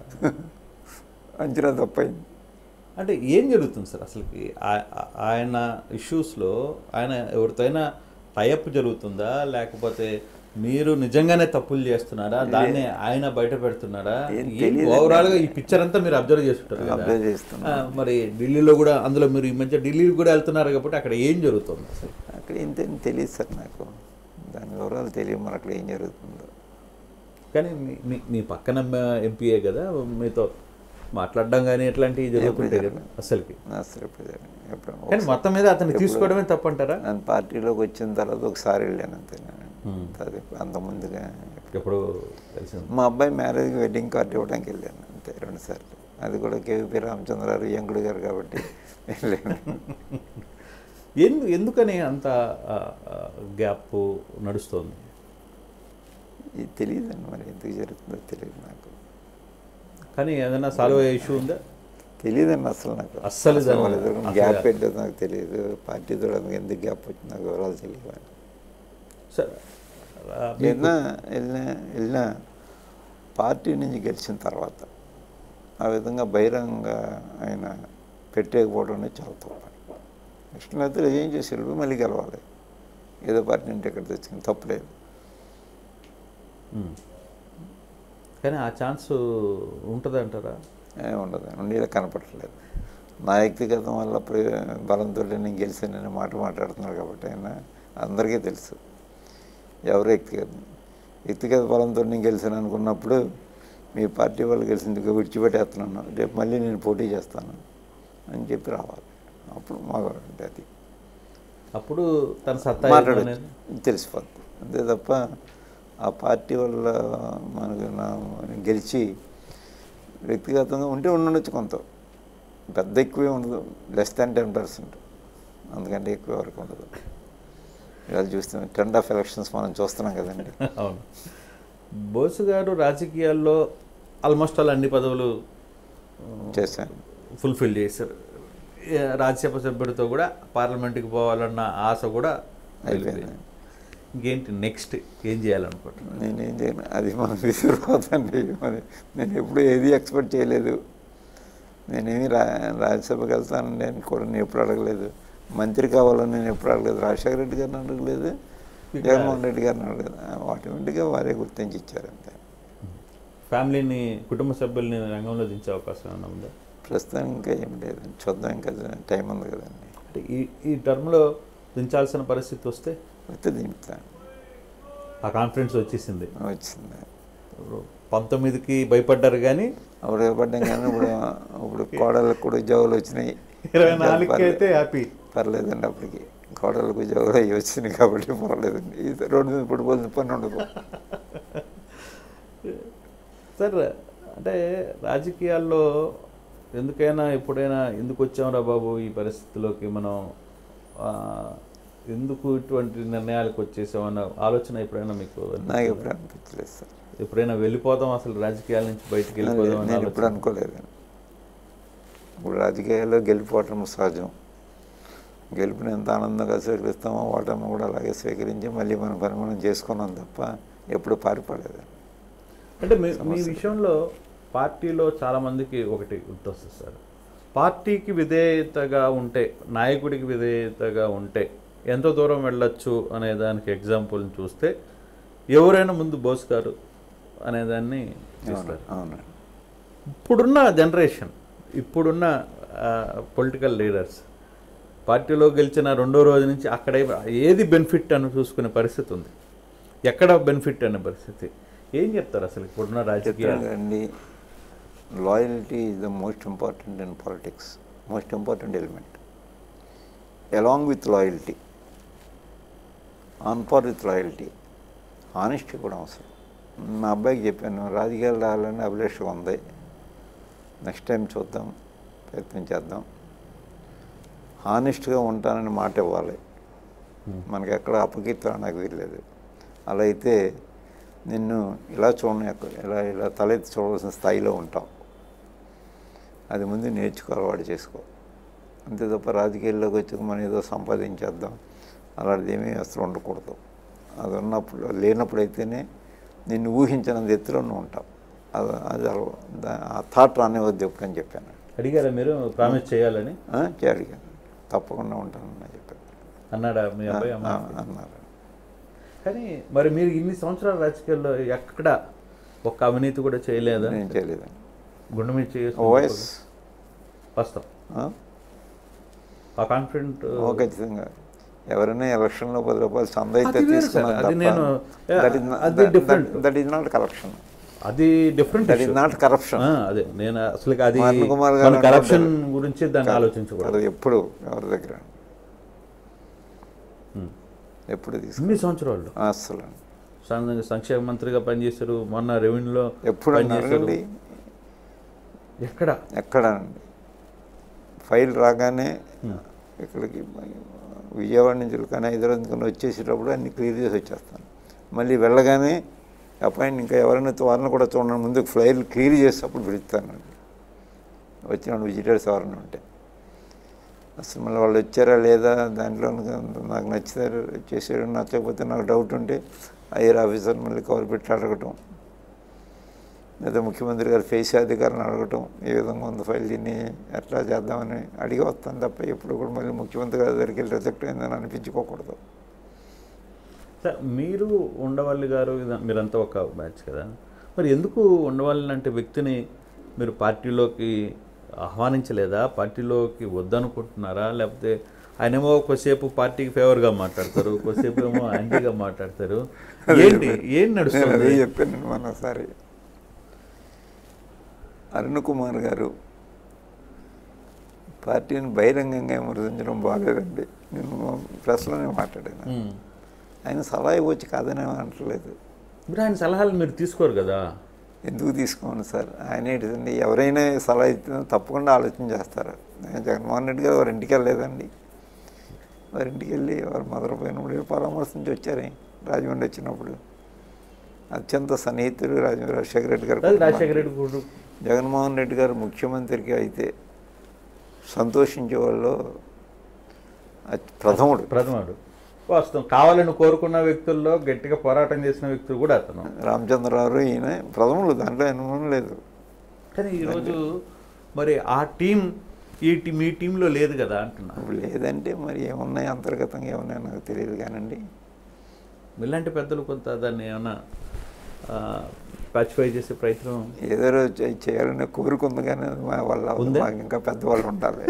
అంచనా తప్పైంది అంటే ఏం జరుగుతుంది సార్ అసలుకి ఆ- ఆ- ఆయన ఇష్యూస్లో ఆయన ఎవరితోనైనా టైఅప్ జరుగుతుందా లేకపోతే మీరు నిజంగానే తప్పులు చేస్తున్నారా దాన్ని ఆయన బయట పెడుతున్నారా ఏం ఏం తెలీదండి. ఓవరాల్ గా ఈ పిక్చర్ అంతా మీరు అబ్జర్వ్ చేస్తుంటారు కదా అబ్జర్వ్ చేస్తున్నాం. ఆ, మరి ఢిల్లీలో కూడా అందులో మీరు ఈ మధ్య ఢిల్లీకి కూడా వెళ్తున్నారు కాబట్టి అక్కడ ఏం జరుగుతుంది అసలు అక్కడ ఇంత తెలియదు సార్ నాకు దాని వివరాలు తెలియదు మరి అక్కడ ఏం జరుగుతుందో కానీ మీ- మీ మీ పక్కన ఎంపీఏ కదా మీతో మాట్లాడడం కానీ ఇట్లాంటివి జరుగుతుంటాయి కదా అసలుకి నా అసలు ఎప్పుడు జరిగింది. ఎప్పుడు కానీ మొత్తం మీద అతన్ని తీసుకోవడమే తప్పంటారా నేను పార్టీలోకి వచ్చిన తర్వాత ఒకసారి వెళ్ళాను అంతే నేను Hmm. అది అంత ముందుగా ఎప్పుడు తెలిసింది మా అబ్బాయి మ్యారేజ్కి వెడ్డింగ్ కార్డు ఇవ్వడానికి వెళ్ళాను అంతే రెండు సార్లు అది కూడా కేవీపీ రామచంద్రరావు యంకుడు గారు కాబట్టి వెళ్ళాను ఎందు ఎందుకని అంత గ్యాప్ నడుస్తోంది ఇది తెలియదండి మరి ఎందుకు జరుగుతుందో తెలియదు నాకు కానీ ఏదైనా సాల్వ్ అయ్యే ఇష్యూ ఉందా తెలియదండి అసలు నాకు అస్సలు దాని- వాళ్ళిద్దరు అసలు- గ్యాప్ పెట్టేది నాకు తెలియదు పార్టీ కూడా ఎందుకు గ్యాప్ వచ్చింది నాకు వివరాలు తెలియదు సార్ ఆ, మీకు- వెళ్ళినా వెళ్ళినా వెళ్ళినా పార్టీ నుంచి గెలిచిన తర్వాత ఆ విధంగా బహిరంగ ఆయన పెట్టేయకపోవడం అనేది చాలా తప్పు ఇష్టం అయితే ఏం చేసి వెళ్ళిపోయి మళ్ళీ గెలవాలి ఏదో పార్టీ నుండి ఇక్కడ తెచ్చింది తప్పులేదు ఉమ్. కానీ ఆ ఛాన్స్ ఉంటుంది అంటారా ఏం ఉండదు ఉండేలా కనపడట్లేదు నా వ్యక్తిగతం వల్ల ప్ర- బలంతో నేను గెలిచానని మాట మాట్లాడుతున్నారు కాబట్టి ఆయన అందరికీ తెలుసు ఎవరు వ్యక్తిగతం వ్యక్తిగత బలంతో నేను గెలిచాను అనుకున్నప్పుడు మీ పార్టీ వాళ్ళు గెలిచింది విడిచిపెట్టేస్తున్నాను రేపు మళ్ళీ నేను పోటీ చేస్తాను అని చెప్పి రావాలి అప్పుడు మగవాడు అంటే అది అప్పుడు తన సత్తా ఏంటో అనేది మాట్లాడచ్చు తెలిసిపోద్ది అంతే తప్ప ఆ పార్టీ వల్ల మనకు నా గెలిచి వ్యక్తిగతంగా ఉంటే ఉండొచ్చు కొంత పెద్ద ఎక్కువే ఉండదు లెస్ దాన్ టెన్ పర్సెంట్ అందుకంటే ఎక్కువ వరకు ఉండదు ఇవాళ చూస్తున్నాం ట్రెండ్ ఆఫ్ ఎలక్షన్స్ మనం చూస్తున్నాం కదండి అవును బోసు గారు రాజకీయాల్లో ఆల్మోస్ట్ ఆల్ అన్ని పదవులు చేశాను ఫుల్ఫిల్ చేశారు ఏ, రాజ్యసభ సభ్యుడితో కూడా పార్లమెంట్కి పోవాలన్న ఆశ కూడా అయిపోయింది. వెళ్ళిపోయింది. ఇంకేంటి నెక్స్ట్ ఏం చేయాలనుకుంటున్నాను నేనేం చేయను అది మనం విసిరిపోతండి మరి నేను ఎప్పుడు ఏది ఎక్స్పెక్ట్ చేయలేదు నేనేమి రా రాజ్యసభకి వెళ్తానండి అని కూడా నేను ఎప్పుడు అడగలేదు మంత్రి కావాలని నేను ఎప్పుడు అడగలేదు రాజశేఖర రెడ్డి గారిని అడగలేదు జగన్మోహన్ రెడ్డి గారిని అడగలేదు ఆటోమేటిక్గా వారే గుర్తించి ఇచ్చారు అంతే ఫ్యామిలీని కుటుంబ సభ్యుల్ని రంగంలో దించే అవకాశం ఏమైనా ఉందా ప్రస్తుతం ఇంకా ఏం లేదు చూద్దాం ఇంకా టైం ఉంది కదండి అంటే ఈ ఈ టర్మ్లో దించాల్సిన పరిస్థితి వస్తే వస్తే దింపుతాను ఆ కాన్ఫిడెన్స్ వచ్చేసింది వచ్చింది ఇప్పుడు పంతొమ్మిదికి భయపడ్డారు కానీ అప్పుడు ఇవ్వబడ్డాం కానీ ఇప్పుడు ఇప్పుడు కోడళ్ళకు కూడా ఉద్యోగాలు వచ్చినాయి ఇరవై నాలుగుకి అయితే హ్యాపీ పర్లేదండి అప్పటికి కోడళ్ళకు ఉద్యోగాలు అవి వచ్చినాయి కాబట్టి పర్లేదండి ఈ రోడ్డు మీద పడిపోతుంది పని ఉండదు సార్ అంటే రాజకీయాల్లో ఎందుకైనా ఎప్పుడైనా ఎందుకు వచ్చాంరా బాబు ఈ పరిస్థితిలోకి మనం ఆ, ఎందుకు ఇటువంటి నిర్ణయాలకు వచ్చేసామన్న ఆలోచన ఎప్పుడైనా మీకు నాకు అనిపించిందా? ఎప్పుడు అనిపించలేదు సార్ ఎప్పుడైనా వెళ్ళిపోదాం అసలు రాజకీయాల నుంచి బయటికి వెళ్ళిపోదాం అన్న నేను ఎప్పుడు ఆలోచన? అనుకోలేదు ఇప్పుడు రాజకీయాల్లో గెలిపోవటం సహజం గెలుపుని ఎంత ఆనందంగా స్వీకరిస్తామో ఓటమి కూడా అలాగే స్వీకరించి మళ్ళీ మన పని మనం చేసుకున్నాం తప్ప ఎప్పుడు పారిపోలేదు అంటే మీ మీ విషయంలో పార్టీలో చాలా మందికి ఒకటి గుర్తొస్తుంది సార్ పార్టీకి విధేయతగా ఉంటే నాయకుడికి విధేయతగా ఉంటే ఎంత దూరం వెళ్ళొచ్చు అనే దానికి ఎగ్జాంపుల్ని చూస్తే ఎవరైనా ముందు బోస్ గారు అనేదాన్ని అవును తీస్తారు అవును ఇప్పుడున్న జనరేషన్ ఇప్పుడున్న పొలిటికల్ లీడర్స్ పార్టీలో గెలిచిన రెండో రోజు నుంచి అక్కడ ఏది బెనిఫిట్ అని చూసుకునే పరిస్థితి ఉంది ఎక్కడ బెనిఫిట్ అనే పరిస్థితి ఏం చెప్తారు అసలు ఇప్పుడున్న రాజకీయాలు అండి loyalty is the most important in politics most important element along with loyalty on par with loyalty honesty కూడా అవసరం మా అబ్బాయికి చెప్పాను రాజకీయాలు రావాలని అభిలాష ఉంది నెక్స్ట్ టైం చూద్దాం ప్రయత్నం చేద్దాం హానెస్ట్గా ఉంటానని మాట ఇవ్వాలి మనకి ఎక్కడ అపకీర్తి నాకు వీల్లేదు అలా అయితే నిన్ను ఇలా చూడని ఇలా ఇలా తలెత్తి చూడవలసిన స్థాయిలో ఉంటాం అది ముందు నేర్చుకో అలవాటు చేసుకో అంతే తప్ప రాజకీయాల్లోకి వచ్చి మనం ఏదో సంపాదించేద్దాం అలాంటిది ఏమీ అసలు ఉండకూడదు అది ఉన్నప్పుడు లేనప్పుడు అయితేనే నిన్ను ఊహించినంత ఎత్తులో నువ్వు ఉంటావు అది అది అలవా- దా- ఆ థాట్ రానివద్దు ఎప్పుడు అని చెప్పాను అడిగారా మీరు ప్రామిస్ చేయాలని ఆ, చేయాలి తప్పకుండా ఉంటానని చెప్పాను అన్నాడా మీ అబ్బాయి అమ్మ ఆ, అన్నారు కానీ మరి మీరు ఇన్ని సంవత్సరాల రాజకీయాల్లో ఎక్కడ ఒక్క అవినీతి కూడా చేయలేదా నేను చేయలేదండి గుండె మీద చేసి ఓఎస్ వస్తాం ఆ కాన్ఫిడెంట్ ఓ ఖచ్చితంగా ఎవరైనా ఎలక్షన్లో పది రూపాయలు సంద అయితే అది వేరు తీసుకున్నాను సార్, అది నేను- అది different. That is not corruption అది different that is not corruption అదే నేను అసలు అది మరణ్ కుమార్ గారు మన కరప్షన్ అంటారు. గురించి దాన్ని ఆలోచించకూడదు అది ఎప్పుడు ఎవరి దగ్గర Hmm. ఎప్పుడు తీసుకు ఇన్ని సంవత్సరాలు అసలు సం- సంక్షేమ మంత్రిగా పనిచేశారు మొన్న రెవెన్యూలో ఎప్పుడు పనిచేశారు అన్నారండి ఎక్కడ ఎక్కడ అండి ఫైల్ రాగానే ఇక్కడికి విజయవాడ నుంచి కానీ హైదరాబాద్ నుంచి వచ్చేసేటప్పుడు అన్ని క్లియర్ చేసి వచ్చేస్తాను మళ్ళీ వెళ్ళగానే అపాయింట్ ఇంకా ఎవరైనా వారిని కూడా చూడండి ముందు ఫైల్ క్లియర్ చేసి అప్పుడు పిలుస్తానండి వచ్చిన విజిటర్స్ ఎవరైనా ఉంటే అసలు మళ్ళీ వాళ్ళు వచ్చారా లేదా దాంట్లో నాకు నచ్చారు చేసాడు నచ్చకపోతే నాకు డౌట్ ఉంటే ఐఆర్ ఆఫీసర్ మళ్ళీ కవర్ పెట్టి అడగటం లేదా ముఖ్యమంత్రి గారు ఫేస్ అధికారులను అడగటం ఏ విధంగా ఉంది ఫైల్ దీన్ని ఎట్లా చేద్దామని అడిగి వస్తాను తప్ప ఎప్పుడు కూడా మళ్ళీ ముఖ్యమంత్రి గారి దగ్గరికి వెళ్ళి రిజెక్ట్ అయిందని అనిపించుకోకూడదు సార్ మీరు ఉండవల్లి గారు ఇద- మీరంతా ఒక బ్యాచ్ కదా మరి ఎందుకు ఉండవల్లి లాంటి వ్యక్తిని మీరు పార్టీలోకి ఆహ్వానించలేదా పార్టీలోకి వద్దనుకుంటున్నారా లేకపోతే ఆయనేమో కొద్దిసేపు పార్టీకి ఫేవర్గా మాట్లాడతారు కొద్దిసేపు ఏమో యాంటీగా మాట్లాడతారు ఏంటి ఏం నేను అదే నడుస్తుంది చెప్పాను మొన్నసారి అరుణ్ కుమార్ గారు పార్టీని బహిరంగంగా విమర్శించడం బాగాలేదండి నేను ప్రెస్లోనే మాట్లాడాను ఉమ్. ఆయన సలహా ఇవ్వచ్చు కాదని ఏమీ అనట్లేదు మరి ఆయన సలహాలు మీరు తీసుకోరు కదా ఎందుకు తీసుకోండి సార్ ఆయన ఏంటండి ఎవరైనా సలహా ఇచ్చినా తప్పకుండా ఆలోచన చేస్తారు నేను జగన్మోహన్ రెడ్డి గారు వారి ఇంటికి వెళ్ళలేదండి వారి ఇంటికి వెళ్ళి వారు మొదలుపోయినప్పుడు పరామర్శించి వచ్చారు రాజమండ్రి వచ్చినప్పుడు అత్యంత సన్నిహితుడు రాజ రాజశేఖర రెడ్డి గారు అది రాజశేఖర రెడ్డి కూడా జగన్మోహన్ రెడ్డి గారు ముఖ్యమంత్రికి అయితే సంతోషించే వాళ్ళు అతి ప్రథముడు ప్రథముడు వాస్తవం కావాలని కోరుకున్న వ్యక్తుల్లో గట్టిగా పోరాటం చేసిన వ్యక్తులు కూడా అతను రామచంద్రరావు ఈయన ప్రథములు దాంట్లో అనుమానం లేదు కానీ ఈరోజు మరి ఆ టీం ఈ టీ మీ టీంలో లేదు కదా అంటున్నా ఇప్పుడు లేదంటే మరి ఏమున్నాయి అంతర్గతంగా ఏమున్నాయో నాకు తెలియదు కానండి ఇలాంటి పెద్దలు కొంత దాన్ని ఏమైనా పాచిఫై చేసే ప్రయత్నం ఏదో రోజు చే- చేయాలనే కోరుకుంది కానీ అది మా వల్ల అవ్వదు. ఉందా? మాకు ఇంకా పెద్దవాళ్ళు ఉండాలి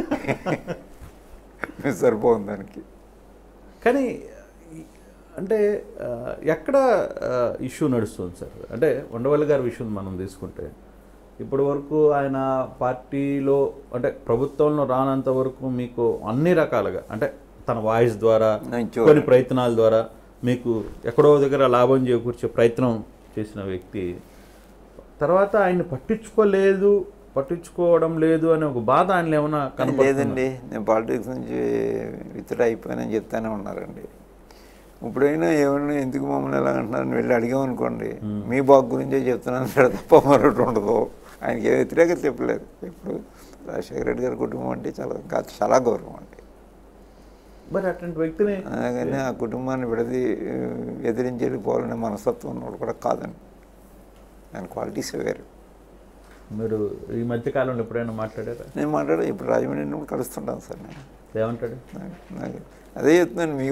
సరిపోతుంది దానికి కానీ ఈ- అంటే ఆ, ఎక్కడ ఇష్యూ నడుస్తుంది సార్ అంటే ఉండవల్లి గారి విషయం మనం తీసుకుంటే ఇప్పటి వరకు ఆయన పార్టీలో అంటే ప్రభుత్వంలో రానంత వరకు మీకు అన్ని రకాలుగా అంటే తన వాయిస్ ద్వారా మంచి కొన్ని ప్రయత్నాల ద్వారా మీకు ఎక్కడో దగ్గర లాభం చేకూర్చే ప్రయత్నం చేసిన వ్యక్తి తర్వాత ఆయన పట్టించుకోలేదు పట్టించుకోవడం లేదు అనే ఒక బాధ ఆయన ఏమైనా కనపడుతుందా? లేదండి నేను పాలిటిక్స్ నుంచి విత్డ్రా అయిపోయానని చెప్తానే ఉన్నారండి ఇప్పుడైనా ఏమన్నా ఎందుకు మమ్మల్ని ఎలా అంటున్నారని వెళ్ళి అడిగామనుకోండి మీ బాగు గురించే చెప్తున్నాను అంటాడు తప్ప మరొకటి ఉండదు ఆయనకి ఏ వ్యతిరేకత చెప్పలేదు ఇప్పుడు రాజశేఖర రెడ్డి గారి కుటుంబం అంటే చాలా ఇంకా చాలా గౌరవం అండి మరి అట్లాంటి వ్యక్తిని కానీ ఆ కుటుంబాన్ని విడది ఆ, ఎదిరించి వెళ్ళిపోవాలనే మనస్తత్వం ఉన్నవాడు కూడా కాదండి ఆయన క్వాలిటీస్ వేరు మీరు ఈ మధ్య కాలంలో ఎప్పుడైనా మాట్లాడారా నేను మాట్లాడే ఇప్పుడు రాజమండ్రి నుండి కలుస్తుంటాను సార్ నేను ఏమంటాడు నాకు- నాకు అదే చెప్తున్నాను మీకు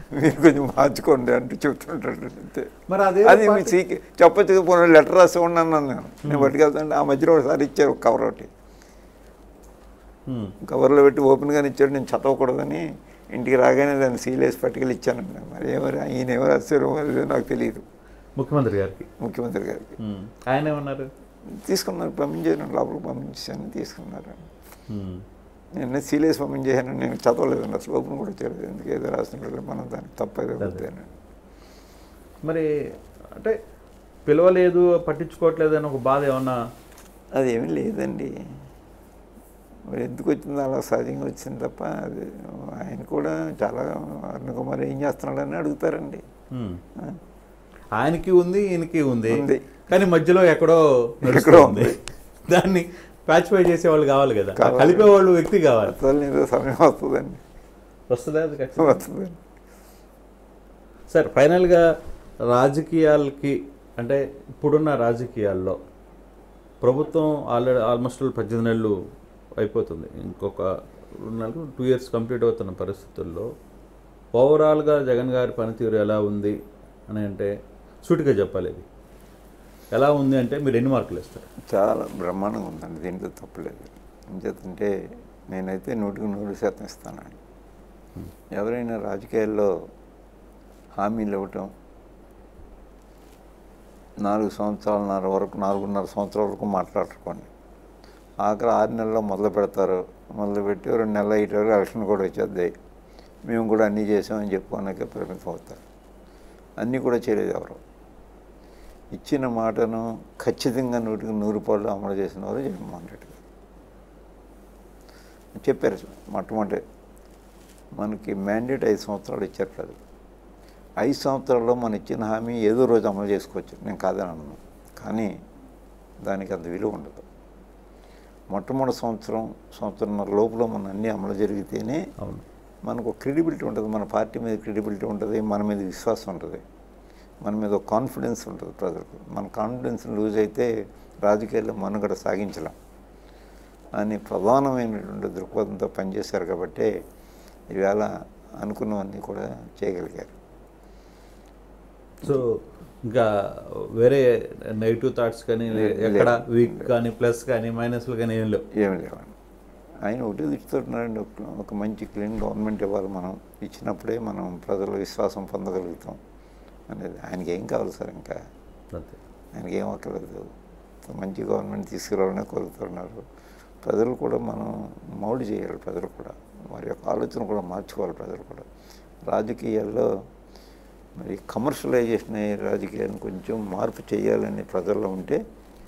మీరు కొంచెం మార్చుకోండి అంటూ చెప్తుంటాడు అంతే మరి అదే అది మీ సీకి చెప్పచ్చు పోనీ లెటర్ రాసి ఉన్నాను నేను నేను పట్టుకెళ్తాను ఆ మధ్యలో ఒకసారి ఇచ్చారు ఒక కవర్ ఒకటి ఉమ్, కవర్లో పెట్టి ఓపెన్గానే ఇచ్చాడు నేను చదవకూడదని ఇంటికి రాగానే దాన్ని సీల్ వేసి పట్టుకెళ్ళి ఇచ్చానండి మరి ఎవరు ఈయన ఎవరు రాశారో మరి నాకు తెలియదు ముఖ్యమంత్రి గారికి ముఖ్యమంత్రి గారికి ఉమ్, ఆయన ఏమన్నారు తీసుకున్నారు పంపించాను లోపలికి పంపించాను తీసుకున్నారు ఉమ్, నేను సీలేసి పంపించేసాను నేను చదవలేదండి అసలు ఓపెన్ కూడా చేయలేదు ఎందుకు ఏదో రాసినట్లు మనం దానికి తప్పేదో అవుతాను మరి అంటే పిలవలేదు పట్టించుకోవట్లేదు అని ఒక బాధ ఏమన్నా అదేమీ లేదండి మరి ఎందుకు వచ్చింది అలా సహజంగా వచ్చింది తప్ప అది ఆయన కూడా చాలా అరుణ్ కుమార్ ఏం చేస్తున్నాడని అడుగుతారండి ఉమ్. ఆ, ఆయనకి ఉంది ఈయనకి ఉంది ఉంది. కానీ మధ్యలో ఎక్కడో ఎక్కడో నడుస్తుంది దాన్ని ప్యాచ్ఫై చేసే వాళ్ళు కావాలి కదా కావాలి. కలిపే వాళ్ళు వ్యక్తి కావాలి అసలు ఏదో సమయం వస్తుందండి వస్తుందా అది ఖచ్చితంగా? వస్తుందండి సార్ ఫైనల్గా రాజకీయాలకి అంటే ఇప్పుడున్న రాజకీయాల్లో ప్రభుత్వం ఆల్రెడీ ఆల్మోస్ట్ పద్దెనిమిది నెలలు అయిపోతుంది ఇంకొక రెండు నెలలు టూ ఇయర్స్ కంప్లీట్ అవుతున్న పరిస్థితుల్లో ఓవరాల్గా జగన్ గారి పనితీరు ఎలా ఉంది అని అంటే సూటిగా చెప్పాలి ఇది ఎలా ఉంది అంటే మీరు ఎన్ని మార్కులు ఇస్తారు చాలా బ్రహ్మాండంగా ఉందండి దీంట్లో తప్పలేదు ఎందుకంటే నేనైతే నూటికి నూరు శాతం ఇస్తానండి ఎవరైనా రాజకీయాల్లో హామీలు ఇవ్వటం నాలుగు సంవత్సరాలన్నర వరకు నాలుగున్నర సంవత్సరాల వరకు మాట్లాడుకోండి ఆఖరి ఆరు నెలల్లో మొదలు పెడతారు మొదలు పెట్టి రెండు నెలలు అయ్యేటప్పుడు ఎలక్షన్ కూడా వచ్చేద్దాయి మేము కూడా అన్నీ చేసామని చెప్పుకోనాకే పరిమితం అవుతారు అన్నీ కూడా చేయలేదు ఎవరు ఇచ్చిన మాటను ఖచ్చితంగా నూటికి నూరు పాళ్ళు అమలు చేసిన వారు జగన్మోహన్ రెడ్డి గారు చెప్పారు మొట్టమొదటి మనకి మ్యాండేట్ ఐదు సంవత్సరాలు ఇచ్చారు కాదు ఐదు సంవత్సరాల్లో మనం ఇచ్చిన హామీ ఏదో రోజు అమలు చేసుకోవచ్చు నేను కాదని అన్నాను కానీ దానికి అంత విలువ ఉండదు మొట్టమొదటి సంవత్సరం సంవత్సరంన్నర లోపల మన అన్నీ అమలు జరిగితేనే అవును మనకు క్రెడిబిలిటీ ఉంటుంది మన పార్టీ మీద క్రెడిబిలిటీ ఉంటుంది మన మీద విశ్వాసం ఉంటుంది మన మీద ఒక కాన్ఫిడెన్స్ ఉంటుంది ప్రజలకు మన కాన్ఫిడెన్స్ లూజ్ అయితే రాజకీయాల్లో మనుగడ సాగించలేం అని ప్రధానమైనటువంటి దృక్పథంతో పనిచేశారు కాబట్టి ఈవేళ అనుకున్నవన్నీ కూడా చేయగలిగారు సో ఇంకా వేరే నెగిటివ్ థాట్స్ కానీ ఎక్కడ వీక్ కానీ ప్లస్ కానీ మైనస్లు కానీ ఏం లేవు ఏమి లేవండి ఆయన ఒకటి ఇస్తున్నారండి ఒక మంచి క్లీన్ గవర్నమెంట్ ఇవ్వాలి మనం ఇచ్చినప్పుడే మనం ప్రజల విశ్వాసం పొందగలుగుతాం అనేది ఆయనకి ఏం కావాలి సార్ ఇంకా అంతే ఆయనకి ఏం అక్కర్లేదు మంచి గవర్నమెంట్ తీసుకురావాలనే కోరుతున్నారు ప్రజలు కూడా మనం మౌల్డ్ చేయాలి ప్రజలు కూడా వారి యొక్క ఆలోచన కూడా మార్చుకోవాలి ప్రజలు కూడా రాజకీయాల్లో మరి కమర్షియలైజేషన్ అయ్యే రాజకీయాలను కొంచెం మార్పు చేయాలని ప్రజల్లో ఉంటే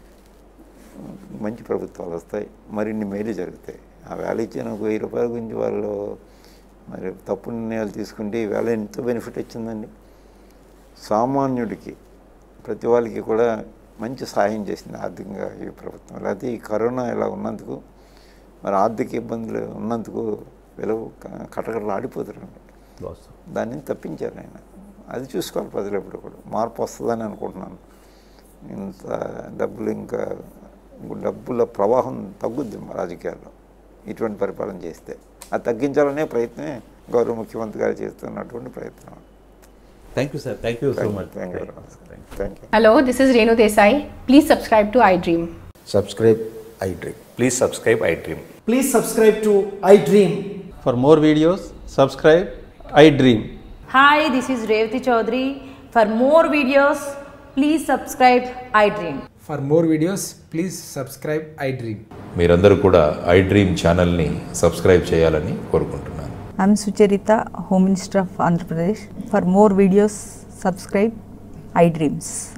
మంచి ప్రభుత్వాలు వస్తాయి మరిన్ని మేలు జరుగుతాయి ఆ వేళ ఇచ్చిన ఒక వెయ్యి రూపాయల గురించి వాళ్ళు మరి తప్పు నిర్ణయాలు తీసుకుంటే ఈ వేళ ఎంతో బెనిఫిట్ వచ్చిందండి సామాన్యుడికి ప్రతి వాళ్ళకి కూడా మంచి సహాయం చేసింది ఆర్థికంగా ఈ ప్రభుత్వం లేకపోతే ఈ కరోనా ఇలా ఉన్నందుకు మరి ఆర్థిక ఇబ్బందులు ఉన్నందుకు విలువ కటకటలు ఆడిపోతారండి వాస్తవం దాన్ని తప్పించారు ఆయన అది చూసుకోవాలి ప్రజలు ఎప్పుడు కూడా మార్పు వస్తుందని అనుకుంటున్నాను ఇంత డబ్బులు ఇంకా డబ్బుల ప్రవాహం తగ్గుద్ది మా రాజకీయాల్లో ఇటువంటి పరిపాలన చేస్తే అది తగ్గించాలనే ప్రయత్నమే గౌరవ ముఖ్యమంత్రి గారు చేస్తున్నటువంటి ప్రయత్నం thank you sir thank you so much thank you thank you Hello, this is Renu Desai. Please subscribe to iDream. subscribe iDream. Please subscribe iDream. Please subscribe to iDream. For more videos, subscribe iDream. Hi, this is Revati Chaudhary. For more videos, please subscribe iDream. For more videos, please subscribe iDream. మీరందరూ కూడా iDream ఛానల్ని subscribe చేయాలని కోరుకుంటున్నాను I'm Sucharita, Home Minister of Andhra Pradesh. For more videos, subscribe iDreams.